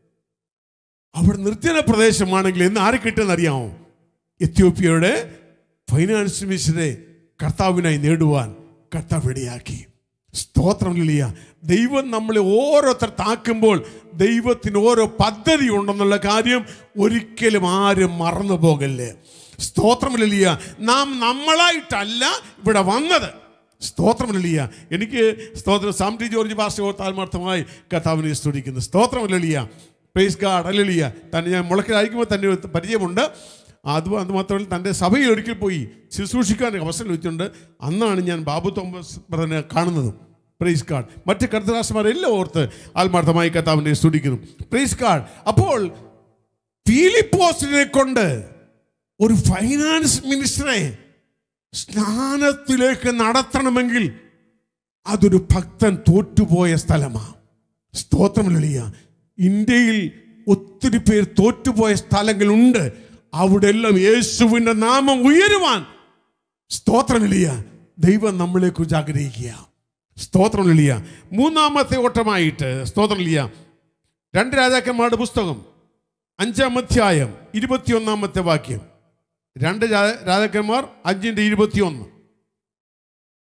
അവിടെ നിർജ്ജന പ്രദേശമാണെങ്കിൽ എന്ന് ആരെ കിട്ടുമെന്നറിയാമോ എത്യോപ്യയുടെ ഫൈനാൻസ് മിനിസ്റ്ററെ കർത്താവിനായി നേടുവാൻ കർത്താവ് ഇടയാക്കി സ്തോത്രം ലിയ ദൈവം നമ്മളെ ഓരോരുത്തർ താക്കുമ്പോൾ ദൈവത്തിന് ഓരോ പദ്ധതി ഉണ്ടെന്നുള്ള കാര്യം ഒരിക്കലും ആരും മറന്നു പോകല്ലേ സ്തോത്രം ലിയ നാം നമ്മളായിട്ടല്ല ഇവിടെ വന്നത് സ്തോത്രം ലളിയ എനിക്ക് സ്തോത്രം സാം ടി ജോർജ് പാസ്റ്റർ ഓർത്ത് ആത്മാർത്ഥമായി കർത്താവിനെ സ്തുതിക്കുന്നു സ്തോത്രം ലളിയ പ്രേസ് ഗാഡ് അല്ലലിയ തന്നെ ഞാൻ മുളക്കിലായിരിക്കുമ്പോൾ തന്നെ ഒരു പരിചയമുണ്ട് അത് അത് മാത്രമല്ല തൻ്റെ സഭയിൽ ഒരിക്കൽ പോയി ശുശ്രൂഷിക്കാൻ അവസരം ലഭിച്ചിട്ടുണ്ട് അന്നാണ് ഞാൻ ബാബു തോമസ് ബ്രദറിനെ കാണുന്നതും പ്രേസ് കാർഡ് മറ്റ് കർത്തദാസന്മാരെല്ലാം ഓർത്ത് ആത്മാർത്ഥമായി കർത്താവിനെ സ്തുതിക്കുന്നു പ്രേസ് കാർഡ് അപ്പോൾ ഫീലിപ്പോസിനെ കൊണ്ട് ഒരു ഫൈനാൻസ് മിനിസ്റ്ററെ സ്നാനത്തിലേക്ക് നടത്തണമെങ്കിൽ അതൊരു ഭക്തൻ തോറ്റുപോയ സ്ഥലമാണ് സ്തോത്രം ലളിയ ഇന്ത്യയിൽ ഒത്തിരി പേർ തോറ്റുപോയ സ്ഥലങ്ങളുണ്ട് അവിടെ എല്ലാം യേശുവിൻ്റെ നാമം ഉയരുവാൻ സ്തോത്രം ലളിയ ദൈവം നമ്മളെ കുറിച്ച് ആഗ്രഹിക്കുക സ്തോത്രം ലളിയ മൂന്നാമത്തെ ഓട്ടമായിട്ട് സ്തോത്രം ലളിയ രണ്ട് രാജാക്കന്മാരുടെ പുസ്തകം അഞ്ചാം അധ്യായം ഇരുപത്തിയൊന്നാമത്തെ വാക്യം രണ്ട് രാ- രാജാക്കന്മാർ അഞ്ചിന്റെ ഇരുപത്തിയൊന്ന്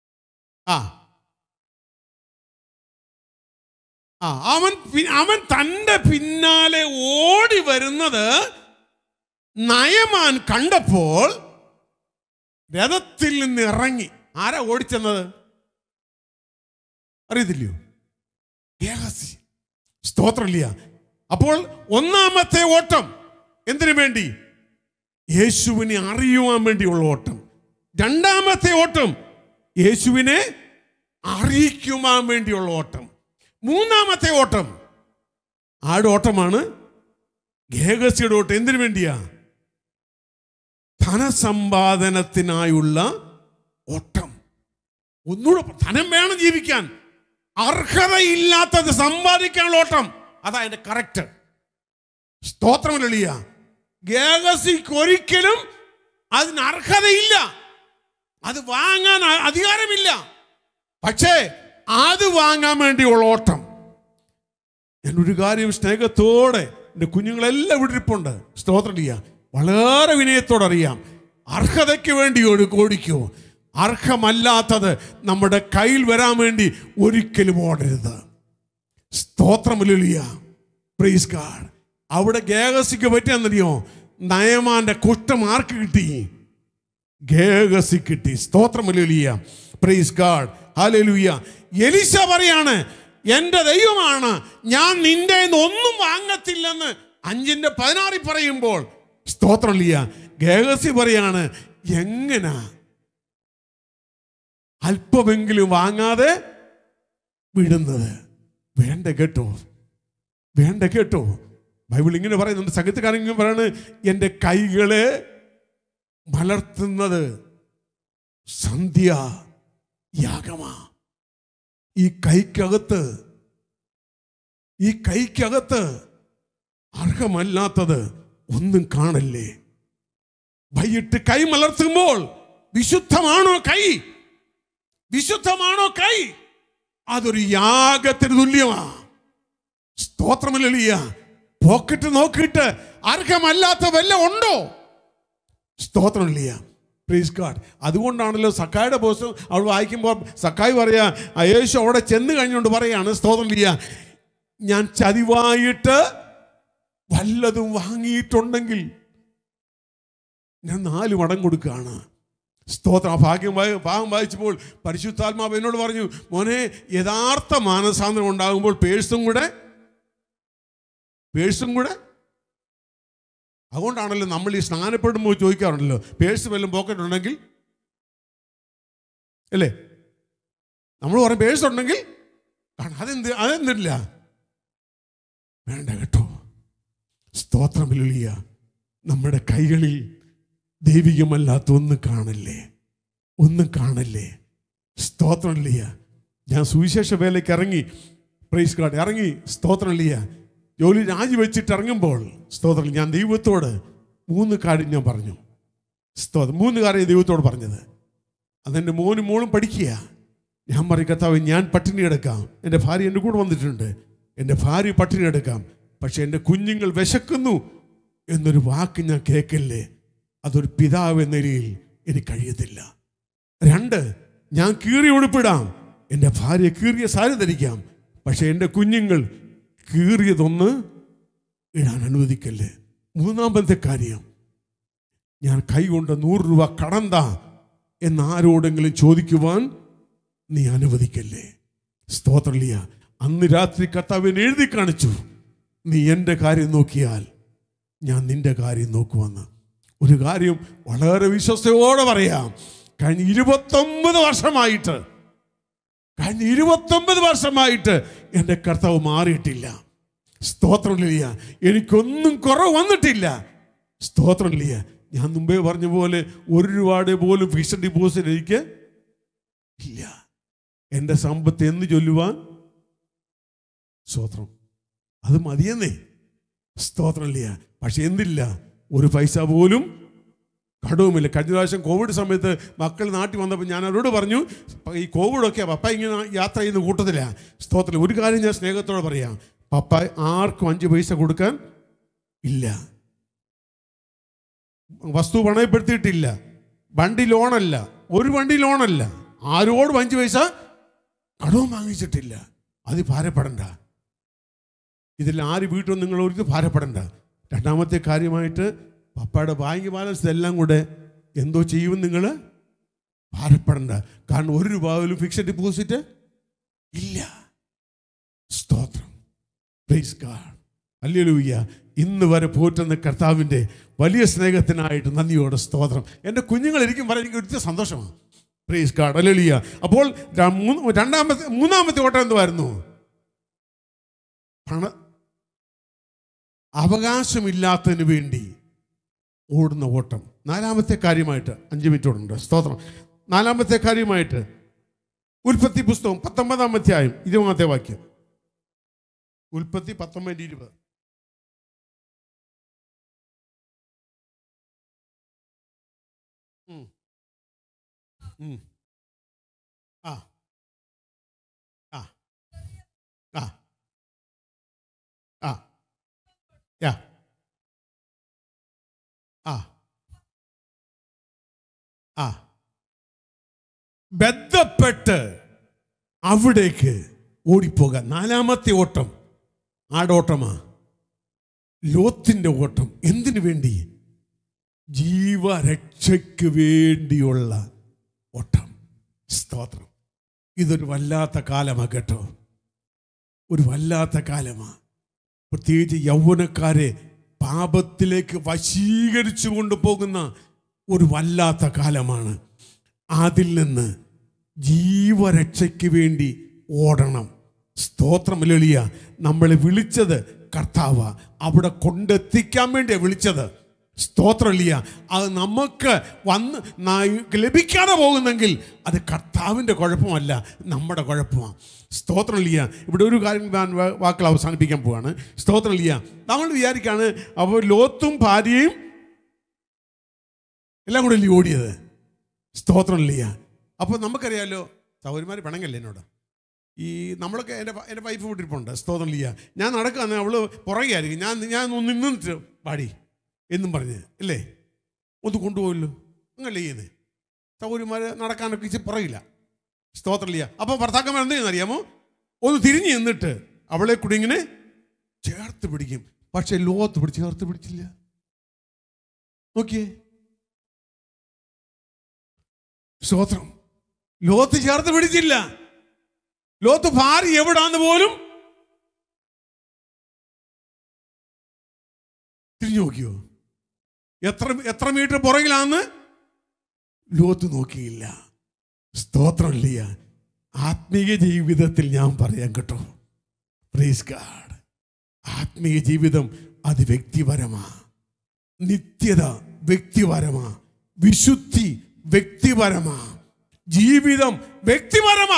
ആ ആ അവൻ പി- അവൻ തൻ്റെ പിന്നാലെ ഓടി വരുന്നത് നയമാൻ കണ്ടപ്പോൾ രഥത്തിൽ നിന്ന് ഇറങ്ങി ആരാ ഓടിച്ചെന്നത് അറിയത്തില്ലയോ ഗേഹസി സ്തോത്രമില്ല അപ്പോൾ ഒന്നാമത്തെ ഓട്ടം എന്തിനു വേണ്ടി യേശുവിനെ അറിയുവാൻ വേണ്ടിയുള്ള ഓട്ടം രണ്ടാമത്തെ ഓട്ടം യേശുവിനെ അറിയിക്കുവാൻ വേണ്ടിയുള്ള ഓട്ടം മൂന്നാമത്തെ ഓട്ടം ആടെ ഓട്ടമാണ് ഗേഹസിയുടെ ഓട്ടം എന്തിനു വേണ്ടിയാ ധനസമ്പാദനത്തിനായുള്ള ഓട്ടം ഒന്നുകൂടെ പ- ധനം വേണം ജീവിക്കാൻ അർഹതയില്ലാത്തത് സമ്പാദിക്കാനുള്ള ഓട്ടം അതാ അതിന്റെ കറക്റ്റ് സ്തോത്രം ലളിയ ഗേഹസിക്ക് ഒരിക്കലും അതിന് അർഹതയില്ല അത് വാങ്ങാൻ അ- അധികാരമില്ല പക്ഷേ അത് വാങ്ങാൻ വേണ്ടിയുള്ള ഓട്ടം ഞാൻ ഒരു കാര്യം സ്നേഹത്തോടെ എൻ്റെ കുഞ്ഞുങ്ങളെല്ലാം ഇവിടെ ഇരിപ്പുണ്ട് സ്തോത്രം ചെയ്യാം വളരെ വിനയത്തോടെ അറിയാം അർഹതയ്ക്ക് വേണ്ടി ഒരു ഓടിക്കോ അർഹമല്ലാത്തത് നമ്മുടെ കയ്യിൽ വരാൻ വേണ്ടി ഒരിക്കലും ഓടരുത് സ്തോത്രമില്ല പ്രൈസ് ഗാഡ് അവിടെ ഗേഹസിക്ക് പറ്റിയെന്നറിയോ നയമാന്റെ കുഷ്ഠം ആർക്ക് കിട്ടി ഗേഹസി കിട്ടി സ്തോത്രമില്ല പ്രൈസ് ഗാഡ് ഹാലലുയ്യ എലിശ പറയാണ് എൻ്റെ ദൈവമാണ് ഞാൻ നിന്റെ കയ്യിൽ നിന്ന് ഒന്നും വാങ്ങത്തില്ലെന്ന് അഞ്ചിന്റെ പതിനാറിൽ പറയുമ്പോൾ സ്തോത്രമില്ല ഗേഹസി പറയാണ് എങ്ങനാ അല്പമെങ്കിലും വാങ്ങാതെ വിടുന്നത് വേണ്ട കേട്ടോ വേണ്ട കേട്ടോ ബൈബിൾ ഇങ്ങനെ പറയുന്നുണ്ട് സംഗീതക്കാരൻ ഇങ്ങനെ പറയാണ് എൻ്റെ കൈകളെ മലർത്തുന്നത് സന്ധ്യ യാഗമാ ഈ കൈക്കകത്ത് ഈ കൈക്കകത്ത് അർഹമല്ലാത്തത് ഒന്നും കാണല്ലേ വൈകിട്ട് കൈ മലർത്തുമ്പോൾ വിശുദ്ധമാണോ കൈ വിശുദ്ധമാണോ കൈ അതൊരു യാഗത്തിന് തുല്യമാ സ്തോത്രമില്ല പോക്കറ്റ് നോക്കിയിട്ട് അർഹമല്ലാത്ത വല്ല ഉണ്ടോ സ്തോത്രമില്ല പ്ലീസ് ഗാഡ് അതുകൊണ്ടാണല്ലോ സക്കായുടെ പുസ്തകം അവൾ വായിക്കുമ്പോൾ സക്കായി പറയാ ആ യേശു അവിടെ ചെന്ന് കഴിഞ്ഞുകൊണ്ട് പറയാണ് സ്തോത്രമില്ല ഞാൻ ചതിവായിട്ട് വല്ലതും വാങ്ങിയിട്ടുണ്ടെങ്കിൽ ഞാൻ നാല് മടം കൊടുക്കുകയാണ് സ്തോത്രം ആ ഭാഗ്യം വായി ഭാഗം വായിച്ചപ്പോൾ പരിശുദ്ധാത്മാവ് എന്നോട് പറഞ്ഞു മോനെ യഥാർത്ഥ മാനസാന്തരം ഉണ്ടാകുമ്പോൾ പേഴ്സും കൂടെ പേഴ്സും കൂടെ അതുകൊണ്ടാണല്ലോ നമ്മൾ ഈ സ്നാനപ്പെടുമ്പോൾ ചോദിക്കാറുണ്ടല്ലോ പേഴ്സ് വല്ലതും പോക്കറ്റ് ഉണ്ടെങ്കിൽ അല്ലേ നമ്മൾ പറയും പേഴ്സ് ഉണ്ടെങ്കിൽ കാണാം അതെന്ത് അതെന്തില്ല വേണ്ട കേട്ടോ സ്തോത്രമില്ല നമ്മുടെ കൈകളിൽ ദൈവികമല്ലാത്ത ഒന്നും കാണല്ലേ ഒന്നും കാണല്ലേ സ്തോത്രമില്ല ഞാൻ സുവിശേഷ വേലയ്ക്ക് ഇറങ്ങി പ്രൈസ് കാർഡ് ഇറങ്ങി സ്തോത്രമില്ല ജോലി രാജിവെച്ചിട്ട് ഇറങ്ങുമ്പോൾ സ്തോത്രം ഞാൻ ദൈവത്തോട് മൂന്ന് കാര്യം ഞാൻ പറഞ്ഞു സ്തോത്രം മൂന്ന് കാര്യം ദൈവത്തോട് പറഞ്ഞത് അതെൻ്റെ മോനും മോളും പഠിക്കുക ഞാൻ പറയും കർത്താവ് ഞാൻ പട്ടിണി എടുക്കാം എൻ്റെ ഭാര്യ എൻ്റെ കൂടെ വന്നിട്ടുണ്ട് എൻ്റെ ഭാര്യ പട്ടിണി എടുക്കാം പക്ഷെ എൻ്റെ കുഞ്ഞുങ്ങൾ വിശക്കുന്നു എന്നൊരു വാക്ക് ഞാൻ കേൾക്കില്ലേ അതൊരു പിതാവ് എന്ന നിലയിൽ എനിക്ക് കഴിയത്തില്ല രണ്ട് ഞാൻ കീറി ഉടുപ്പിടാം എൻ്റെ ഭാര്യ കീറിയ സാരി ധരിക്കാം പക്ഷെ എൻ്റെ കുഞ്ഞുങ്ങൾ കീറിയതൊന്ന് ഇടാൻ അനുവദിക്കല്ലേ മൂന്നാമത്തെ കാര്യം ഞാൻ കൈകൊണ്ട് നൂറ് രൂപ കടന്താ എന്ന് ആരോടെങ്കിലും ചോദിക്കുവാൻ നീ അനുവദിക്കല്ലേ സ്തോത്രലിയ അന്ന് രാത്രി കർത്താവിനെ എഴുതി കാണിച്ചു നീ എൻ്റെ കാര്യം നോക്കിയാൽ ഞാൻ നിന്റെ കാര്യം നോക്കുവന്ന് ഒരു കാര്യം വളരെ വിശ്വസ്തയോടെ പറയാം കഴിഞ്ഞ ഇരുപത്തൊമ്പത് വർഷമായിട്ട് കഴിഞ്ഞ ഇരുപത്തൊമ്പത് വർഷമായിട്ട് എൻ്റെ കർത്താവ് മാറിയിട്ടില്ല സ്തോത്രമില്ല എനിക്കൊന്നും കുറവ് വന്നിട്ടില്ല സ്തോത്രമില്ല ഞാൻ മുമ്പേ പറഞ്ഞ പോലെ ഒരു രൂപയുടെ പോലും ഫിക്സഡ് ഡിപ്പോസിറ്റ് എനിക്ക് ഇല്ല എൻ്റെ സമ്പത്ത് എന്ന് ചൊല്ലുവാൻ സ്തോത്രം അത് മതിയെന്നേ സ്തോത്രമില്ല പക്ഷെ എന്തില്ല ഒരു പൈസ പോലും കടവുമില്ല കഴിഞ്ഞ പ്രാവശ്യം കോവിഡ് സമയത്ത് മക്കൾ നാട്ടിൽ വന്നപ്പോൾ ഞാൻ അവരോട് പറഞ്ഞു ഈ കോവിഡൊക്കെ പപ്പ ഇങ്ങനെ യാത്ര ചെയ്യുന്ന കൂട്ടത്തില്ല സ്തോത്രം ഒരു കാര്യം ഞാൻ സ്നേഹത്തോടെ പറയാം പപ്പ ആർക്കും അഞ്ച് പൈസ കൊടുക്കാൻ ഇല്ല വസ്തു പണയപ്പെടുത്തിയിട്ടില്ല വണ്ടി ലോണല്ല ഒരു വണ്ടി ലോണല്ല ആരോടും അഞ്ച് പൈസ കടവും വാങ്ങിച്ചിട്ടില്ല അത് ഭാരപ്പെടണ്ട ഇതിൽ ആര് വീട്ടിൽ നിങ്ങൾ ഒരു ഭാരപ്പെടണ്ട രണ്ടാമത്തെ കാര്യമായിട്ട് പപ്പയുടെ ബാങ്ക് ബാലൻസ് ഇതെല്ലാം കൂടെ എന്തോ ചെയ്യും നിങ്ങൾ ഭാരപ്പെടണ്ട കാരണം ഒരു രൂപ പോലും ഫിക്സഡ് ഡിപ്പോസിറ്റ് ഇല്ല സ്തോത്രം പ്രൈസ് ഗാഡ് അല്ലേലൂയ്യ ഇന്ന് വരെ പോറ്റുന്ന കർത്താവിൻ്റെ വലിയ സ്നേഹത്തിനായിട്ട് നന്ദിയോടെ സ്തോത്രം എൻ്റെ കുഞ്ഞുങ്ങൾ എനിക്കും പറയാൻ എനിക്ക് ഒരിക്കലും സന്തോഷമാണ് പ്രൈസ് ഗാഡ് അല്ലേലൂയ്യ അപ്പോൾ ര- മൂന്ന് രണ്ടാമത്തെ മൂന്നാമത്തെ ഓട്ടം എന്തുമായിരുന്നു പണ അവകാശമില്ലാത്തതിന് വേണ്ടി ഓടുന്ന ഓട്ടം നാലാമത്തെ കാര്യമായിട്ട് അഞ്ച് മിനിറ്റ് ഓടുന്നുണ്ട് സ്തോത്രം നാലാമത്തെ കാര്യമായിട്ട് ഉൽപ്പത്തി പുസ്തകം പത്തൊമ്പതാം അധ്യായം ഇരുപതാമത്തെ വാക്യം ഉൽപ്പത്തി പത്തൊമ്പത് ഇരുപത് ഉം. ഉം. ആ ആ ആ ആ യാ ആ ആ ബന്ധപ്പെട്ട് അവിടേക്ക് ഓടിപ്പോകാൻ നാലാമത്തെ ഓട്ടം ആടോട്ടമാ ലോത്തിന്റെ ഓട്ടം എന്തിനു വേണ്ടി ജീവരക്ഷയ്ക്ക് വേണ്ടിയുള്ള ഓട്ടം സ്തോത്രം ഇതൊരു വല്ലാത്ത കാലമാ കേട്ടോ ഒരു വല്ലാത്ത കാലമാ പ്രത്യേകിച്ച് യൗവനക്കാരെ പാപത്തിലേക്ക് വശീകരിച്ചു കൊണ്ടുപോകുന്ന ഒരു വല്ലാത്ത കാലമാണ് അതിൽ നിന്ന് ജീവരക്ഷയ്ക്ക് വേണ്ടി ഓടണം സ്തോത്രം ലളിയ നമ്മളെ വിളിച്ചത് കർത്താവ അവിടെ കൊണ്ടെത്തിക്കാൻ വേണ്ടിയാണ് വിളിച്ചത് സ്തോത്രമില്ല അത് നമുക്ക് വന്ന് ന- ലഭിക്കാതെ പോകുന്നെങ്കിൽ അത് കർത്താവിൻ്റെ കുഴപ്പമല്ല നമ്മുടെ കുഴപ്പമാണ് സ്തോത്രമില്ല ഇവിടെ ഒരു കാര്യം ഞാൻ വാ- വാക്കുകൾ അവസാനിപ്പിക്കാൻ പോവാണ് സ്തോത്രമില്ല നമ്മൾ വിചാരിക്കാണ് അപ്പോൾ ലോത്തും ഭാര്യയും എല്ലാം കൂടെ അല്ലേ ഓടിയത് സ്തോത്രമില്ല അപ്പോൾ നമുക്കറിയാലോ സൗകര്യമാർ പിണങ്ങല്ലേ എന്നോട് ഈ നമ്മളൊക്കെ എൻ്റെ എൻ്റെ വൈഫ് വിട്ടിരിപ്പുണ്ട് സ്തോത്രമില്ല ഞാൻ നടക്കുകയാണ് അവള് പുറകെയായിരിക്കും ഞാൻ ഞാൻ ഒന്ന് നിന്നിട്ട് പാടി എന്നും പറഞ്ഞ് അല്ലേ ഒന്ന് കൊണ്ടുപോയല്ലോ അങ്ങല്ലേ ചെയ്യുന്നത് സൗകര്യമാർ നടക്കാനൊക്കെ ഇച്ചിരി പുറകില്ല സ്തോത്രമില്ല അപ്പോൾ ഭർത്താക്കന്മാർ എന്ത് ചെയ്യുന്ന അറിയാമോ ഒന്ന് തിരിഞ്ഞ് നിന്നിട്ട് അവളെ കൂടി ഇങ്ങനെ ചേർത്ത് പിടിക്കും പക്ഷെ ലോത്ത് പിടിച്ച് ചേർത്ത് പിടിച്ചില്ല നോക്കിയേ സ്തോത്രം ലോത്ത് ചേർത്ത് പിടിച്ചില്ല ലോത്ത് ഭാര്യ എവിടാന്ന് പോലും തിരിഞ്ഞു നോക്കിയോ എത്ര എത്ര മീറ്റർ പുറകിലാന്ന് ലോത്ത് നോക്കിയില്ല സ്തോത്രമില്ല ആത്മീയ ജീവിതത്തിൽ ഞാൻ പറയാൻ കേട്ടോ പ്രൈസ് ഗാഡ് ആത്മീയ ജീവിതം അത് വ്യക്തിപരമാ നിത്യത വ്യക്തിപരമാ വിശുദ്ധി വ്യക്തിപരമാ ജീവിതം വ്യക്തിപരമാ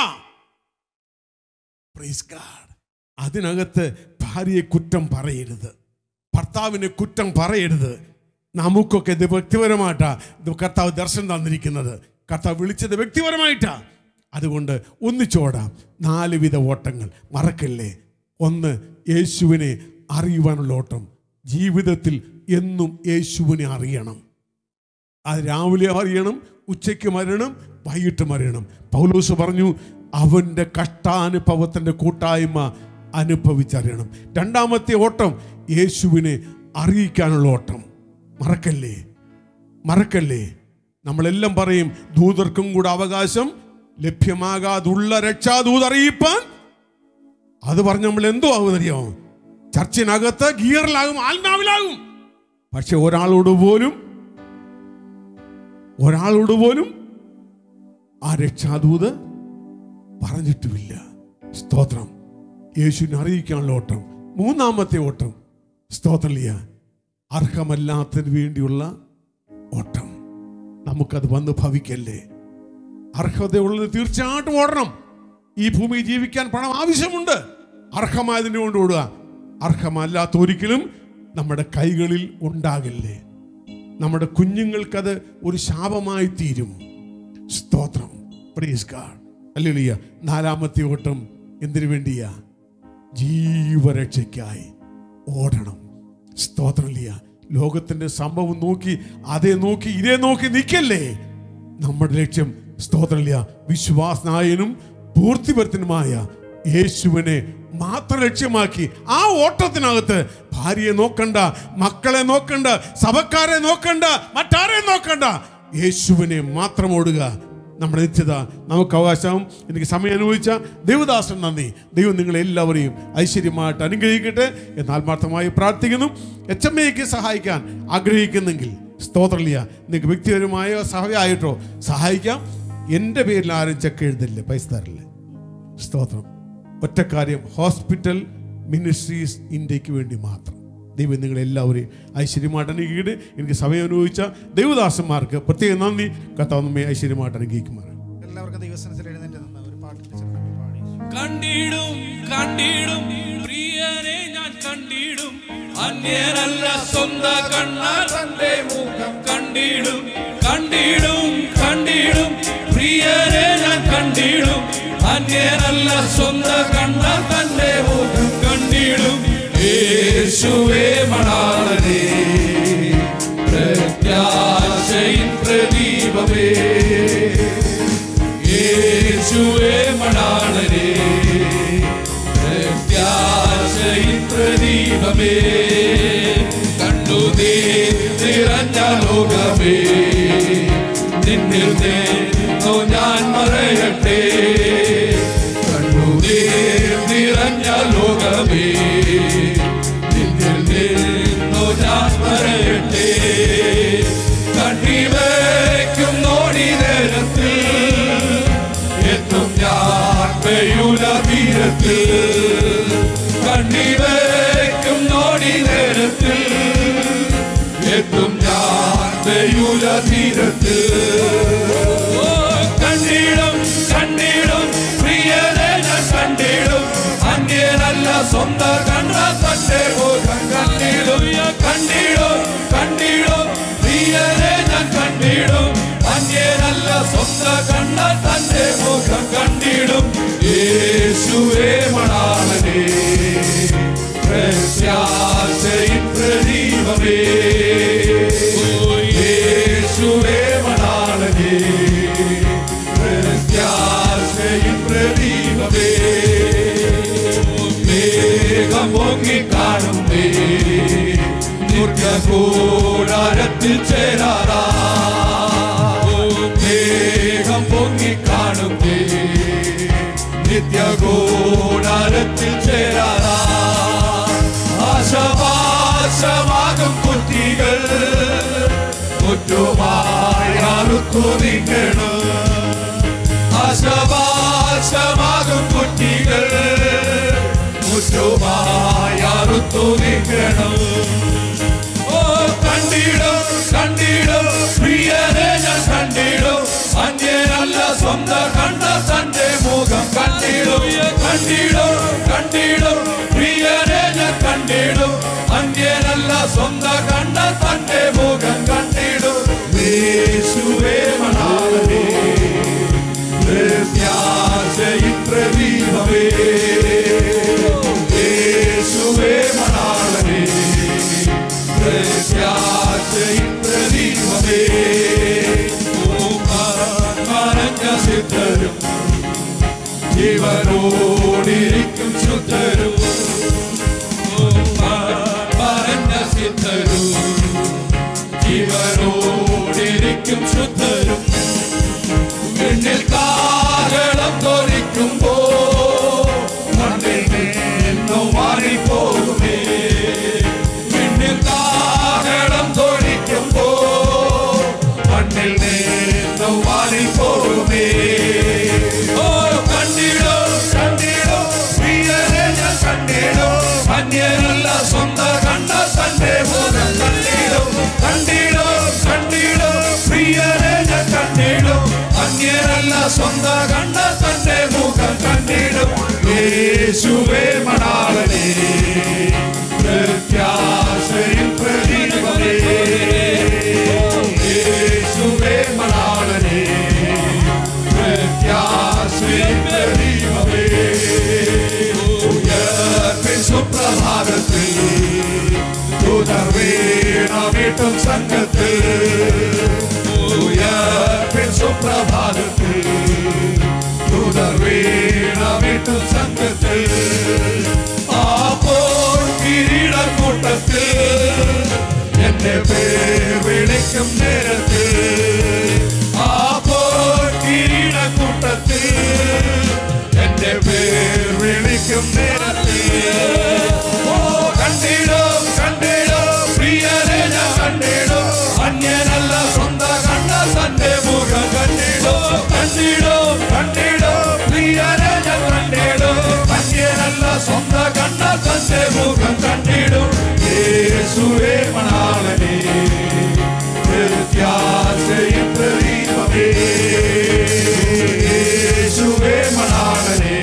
പ്രൈസ് ഗാഡ് അതിനകത്ത് ഭാര്യയെ കുറ്റം പറയരുത് ഭർത്താവിനെ കുറ്റം പറയരുത് നമുക്കൊക്കെ ഇത് വ്യക്തിപരമായിട്ടാ ഇത് കർത്താവ് ദർശനം തന്നിരിക്കുന്നത് കർത്താവ് വിളിച്ചത് വ്യക്തിപരമായിട്ടാ അതുകൊണ്ട് ഒന്നിച്ചോടാം നാല് വിധ ഓട്ടങ്ങൾ മറക്കല്ലേ ഒന്ന് യേശുവിനെ അറിയുവാനുള്ള ഓട്ടം ജീവിതത്തിൽ എന്നും യേശുവിനെ അറിയണം അത് രാവിലെ അറിയണം ഉച്ചയ്ക്ക് മരണം വൈകിട്ട് മരണം പൗലോസ് പറഞ്ഞു അവൻ്റെ കഷ്ടാനുഭവത്തിൻ്റെ കൂട്ടായ്മ അനുഭവിച്ചറിയണം രണ്ടാമത്തെ ഓട്ടം യേശുവിനെ അറിയിക്കാനുള്ള ഓട്ടം മറക്കല്ലേ മറക്കല്ലേ നമ്മളെല്ലാം പറയും ദൂതർക്കും കൂടെ അവകാശം ലഭ്യമാകാതുള്ള രക്ഷാദൂത് അറിയിപ്പാൻ അത് പറഞ്ഞ് നമ്മൾ എന്തോ ആകുമെന്നറിയാമോ ചർച്ചിനകത്ത് ഗിയറിലാകും ആത്മാവിലാകും പക്ഷെ ഒരാളോട് പോലും ഒരാളോട് പോലും ആ രക്ഷാദൂത് പറഞ്ഞിട്ടുമില്ല സ്തോത്രം യേശുവിനെ അറിയിക്കാനുള്ള ഓട്ടം മൂന്നാമത്തെ ഓട്ടം സ്തോത്രലിയ അർഹമല്ലാത്തതിന് വേണ്ടിയുള്ള ഓട്ടം നമുക്കത് വന്ന് ഭവിക്കല്ലേ അർഹതയുള്ളത് തീർച്ചയായിട്ടും ഓടണം ഈ ഭൂമിയിൽ ജീവിക്കാൻ പണം ആവശ്യമുണ്ട് അർഹമായതിന് കൊണ്ട് ഓടുക അർഹമല്ലാത്ത ഒരിക്കലും നമ്മുടെ കൈകളിൽ ഉണ്ടാകില്ലേ നമ്മുടെ കുഞ്ഞുങ്ങൾക്കത് ഒരു ശാപമായി തീരും സ്തോത്രം പ്രീസ് ഗാഡ് അല്ലേലിയ നാലാമത്തെ ഓട്ടം എന്തിനു വേണ്ടിയാ ജീവരക്ഷയ്ക്കായി ഓടണം സ്തോത്രമില്ല ലോകത്തിന്റെ സംഭവം നോക്കി അതേ നോക്കി ഇതേ നോക്കി നിൽക്കല്ലേ നമ്മുടെ ലക്ഷ്യം സ്തോത്രമില്ല വിശ്വാസനായനും പൂർത്തിപരത്തിനുമായ യേശുവിനെ മാത്രം ലക്ഷ്യമാക്കി ആ ഓട്ടത്തിനകത്ത് ഭാര്യയെ നോക്കണ്ട മക്കളെ നോക്കണ്ട സഭക്കാരെ നോക്കണ്ട മറ്റാരെ നോക്കണ്ട യേശുവിനെ മാത്രം ഓടുക നമ്മുടെ നിത്യത നമുക്ക് അവകാശം എനിക്ക് സമയം അനുഭവിച്ച ദൈവദാസൻ നന്ദി ദൈവം നിങ്ങളെ എല്ലാവരെയും ഐശ്വര്യമായിട്ട് അനുഗ്രഹിക്കട്ടെ എന്ന് ആത്മാർത്ഥമായി പ്രാർത്ഥിക്കുന്നു എച്ച് എം എക്ക് സഹായിക്കാൻ ആഗ്രഹിക്കുന്നെങ്കിൽ സ്തോത്രമില്ല നിങ്ങൾക്ക് വ്യക്തിപരമായ സഹായമായിട്ടോ സഹായിക്കാം എൻ്റെ പേരിൽ ആരും ചെക്ക് എഴുതില്ല പൈസ തരില്ല സ്തോത്രം ഒറ്റ കാര്യം ഹോസ്പിറ്റൽ മിനിസ്ട്രീസ് ഇന്ത്യക്ക് വേണ്ടി മാത്രം ദൈവം നിങ്ങളെ എല്ലാവരെയും ഐശ്വര്യമായിട്ട് അനുഗ്രഹിക്കട്ടെ എനിക്ക് സമയം അനുഭവിച്ച ദൈവദാസന്മാർക്ക് പ്രത്യേക നന്ദി കർത്താവ് നമ്മെ ഐശ്വര്യമായിട്ട് അനുഗ്രഹിക്കുമാറാണ് എല്ലാവർക്കും ദൈവസനത്തിൽ എഴുന്നേറ്റ് നിന്ന് ഒരു പാട്ടിന്റെ ചരണം പാടി കണ്ടിടും കണ്ടിടും പ്രിയനെ ഞാൻ കണ്ടിടും അന്യനല്ല സ്വന്ത കണ്ണാൽ തന്റെ മുഖം കണ്ടിടും കണ്ടിടും കണ്ടിടും പ്രിയനെ ഞാൻ കണ്ടിടും അന്യനല്ല സ്വന്ത കണ്ണാൽ തന്റെ മുഖം കണ്ടിടും യേശുവേ മണാളനേ പ്രത്യാശയിൻ പ്രദീപമേ യേശുവേ മണാളനേ പ്രത്യാശയിൻ പ്രദീപമേ കണ്ടു നീ നിറഞ്ഞ ലോകമേ നിന്നിൽ നിന്നോ ഞാൻ മറയട്ടെ കണ്ടു നീ നിറഞ്ഞ ലോകമേ നിന്നിൽ നിന്നോ ഞാൻ മറയട്ടെ കണ്ണിവയ്ക്കും നോടി നേരത്തിൽ എത്തും ഞാൻ പെയ്യുല തീരത്തിൽ കണ്ണിവയ്ക്കും നോടി നേരത്തിൽ എത്തും ഞാൻ പെയ്യുല തീരത്തിൽ ഓ, കണ്ടിടും കണ്ടിടും പ്രിയരെ ഞാൻ കണ്ടിടും അന്യനല്ല സ്വന്തം കണ്ട തന്റെ മുഖം കണ്ടിടും കണ്ടിടും കണ്ടിടും പ്രിയരെ ഞാൻ കണ്ടിടും അന്യനല്ല സ്വന്തം കണ്ട തന്റെ മുഖം കണ്ടിടും യേശുവേ മണാളനേ പ്രത്യാശയിൻ പ്രദീപമേ ഓ, യേശുവേ മണാളനേ പ്രത്യാശയിൻ പ്രദീപമേ മേഘം പൊങ്ങി കാണുന്നേ കൂടാരത്തിൽ ചേരാറാ ഓ, മേഘം പൊങ്ങി കാണുന്നേ നിത്യകൂടാരത്തിൽ ചേരാറാ ആശവാസമാകും കുട്ടികൾ മുറ്റുമായി അറുത്തു നീക്കണം ആശവാസമാകും കുട്ടികൾ മുറ്റുമായി അറുത്തു നീക്കണം ഓ കണ്ടിടും കണ്ടിടും പ്രിയരെ ഞാൻ കണ്ടിടും അന്യനല്ല സ്വന്തം കണ്ട തന്റെ മുഖം കണ്ടിടും കണ്ടിടും കണ്ടിടും പ്രിയരെ ഞാൻ കണ്ടിടും അന്യനല്ല സ്വന്തം കണ്ട തന്റെ മുഖം കണ്ടിടും യേശുവേ മണാളനേ പ്രത്യാശയിൻ പ്രദീപമേ യേശുവേ മണാളനേ പ്രത്യാശയിൻ പ്രദീപമേ മറഞ്ഞ സിദ്ധരും ജീവനോടിരിക്കും ശുദ്ധരും മറഞ്ഞ സിദ്ധരും ജീവനോടിരിക്കും ശുദ്ധരും വിണ്ണിൽ കാകളം തോരിക്കുമ്പോ മണ്ണിൽ നിന്നു മാറിപ്പോകുമേ വിണ്ണിൽ കാകളം തോരിക്കുമ്പോ മണ്ണിൽ നിന്നു മാറിപ്പോകുമേ ഓ കണ്ടിടോ കണ്ടിടോ പ്രിയരെ ഞാൻ കണ്ടിടോ അന്യനല്ല സ്വന്തം കണ്ട തന്റെ മുഖം കണ്ടിടോ കണ്ടിടോ കണ്ടിടോ പ്രിയരെ ഞാൻ കണ്ടിടും അന്യനല്ല സ്വന്തം കണ്ട തന്റെ മുഖം കണ്ടിടും യേശുവേ മണാളനേ പ്രത്യാശയിൽ പ്രദീപമേ യേശുവേ മണാളനേ പ്രത്യാശയിൽ പ്രദീപമേ ഉയർപ്പിൻ സുപ്രഭാതത്തിൽ ദൂതർ വീണമിട്ടും സംഘത്തിൽ ഉയർപ്പിൻ സുപ്രഭാതത്തിൽ എന്റെ പേർ വിളിക്കും നേരത്തിൽ ആ കിരീടക്കൂട്ടത്തിൽ എന്റെ പേർ വിളിക്കും നേരത്തിൽ ഓ കണ്ടിടും കണ്ടിടും പ്രിയരെ ഞാൻ കണ്ടിടും അന്യനല്ല സ്വന്തം കണ്ട തന്റെ മുഖം കണ്ടിടും കണ്ടിടും കണ്ടിടും പ്രിയരെ ഞാൻ കണ്ടിടും അന്യനല്ല സ്വന്തം കണ്ട തന്റെ മുഖം കണ്ടിടും യേശുവേ മണാളനേ വ്യത്യാസയും പ്രദീപമേ യേശുവേ മണാളനേ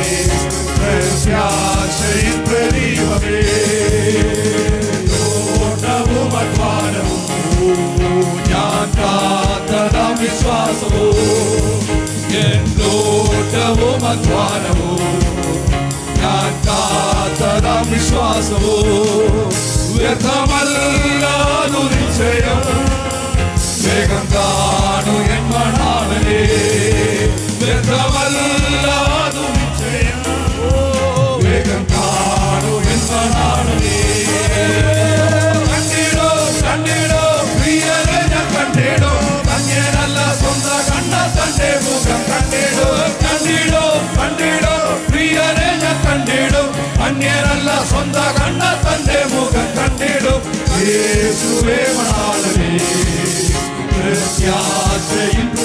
പ്രത്യാശയും പ്രദീപമേ ഓട്ടവും അധ്വാനവും ഞാൻ കാത്തതാം വിശ്വാസവും എന്നോട്ടവും അധ്വാനവും ഞാൻ കാത്തതാം വിശ്വാസവും വ്യർത്ഥമല്ലാതു നിശ്ചയം വേഗം കാണു എൻ മണാളനേ വ്യർത്ഥമല്ലാതു നിശ്ചയം വേഗം കാണു എൻ മണാളനേ കണ്ടിടോ കണ്ടിടോ പ്രിയരെ ഞാൻ കണ്ടിടോ അങ്ങനല്ല സ്വന്തം കണ്ട തന്റെ മുഖം കണ്ടിടോ കണ്ടിടോ കണ്ടിടോ പ്രിയരെ ഞാൻ കണ്ടിടോ അന്യനല്ല സ്വന്തം കണ്ട തന്റെ മുഖം കണ്ടിടും യേശുവേ മണാളനേ പ്രത്യാശയും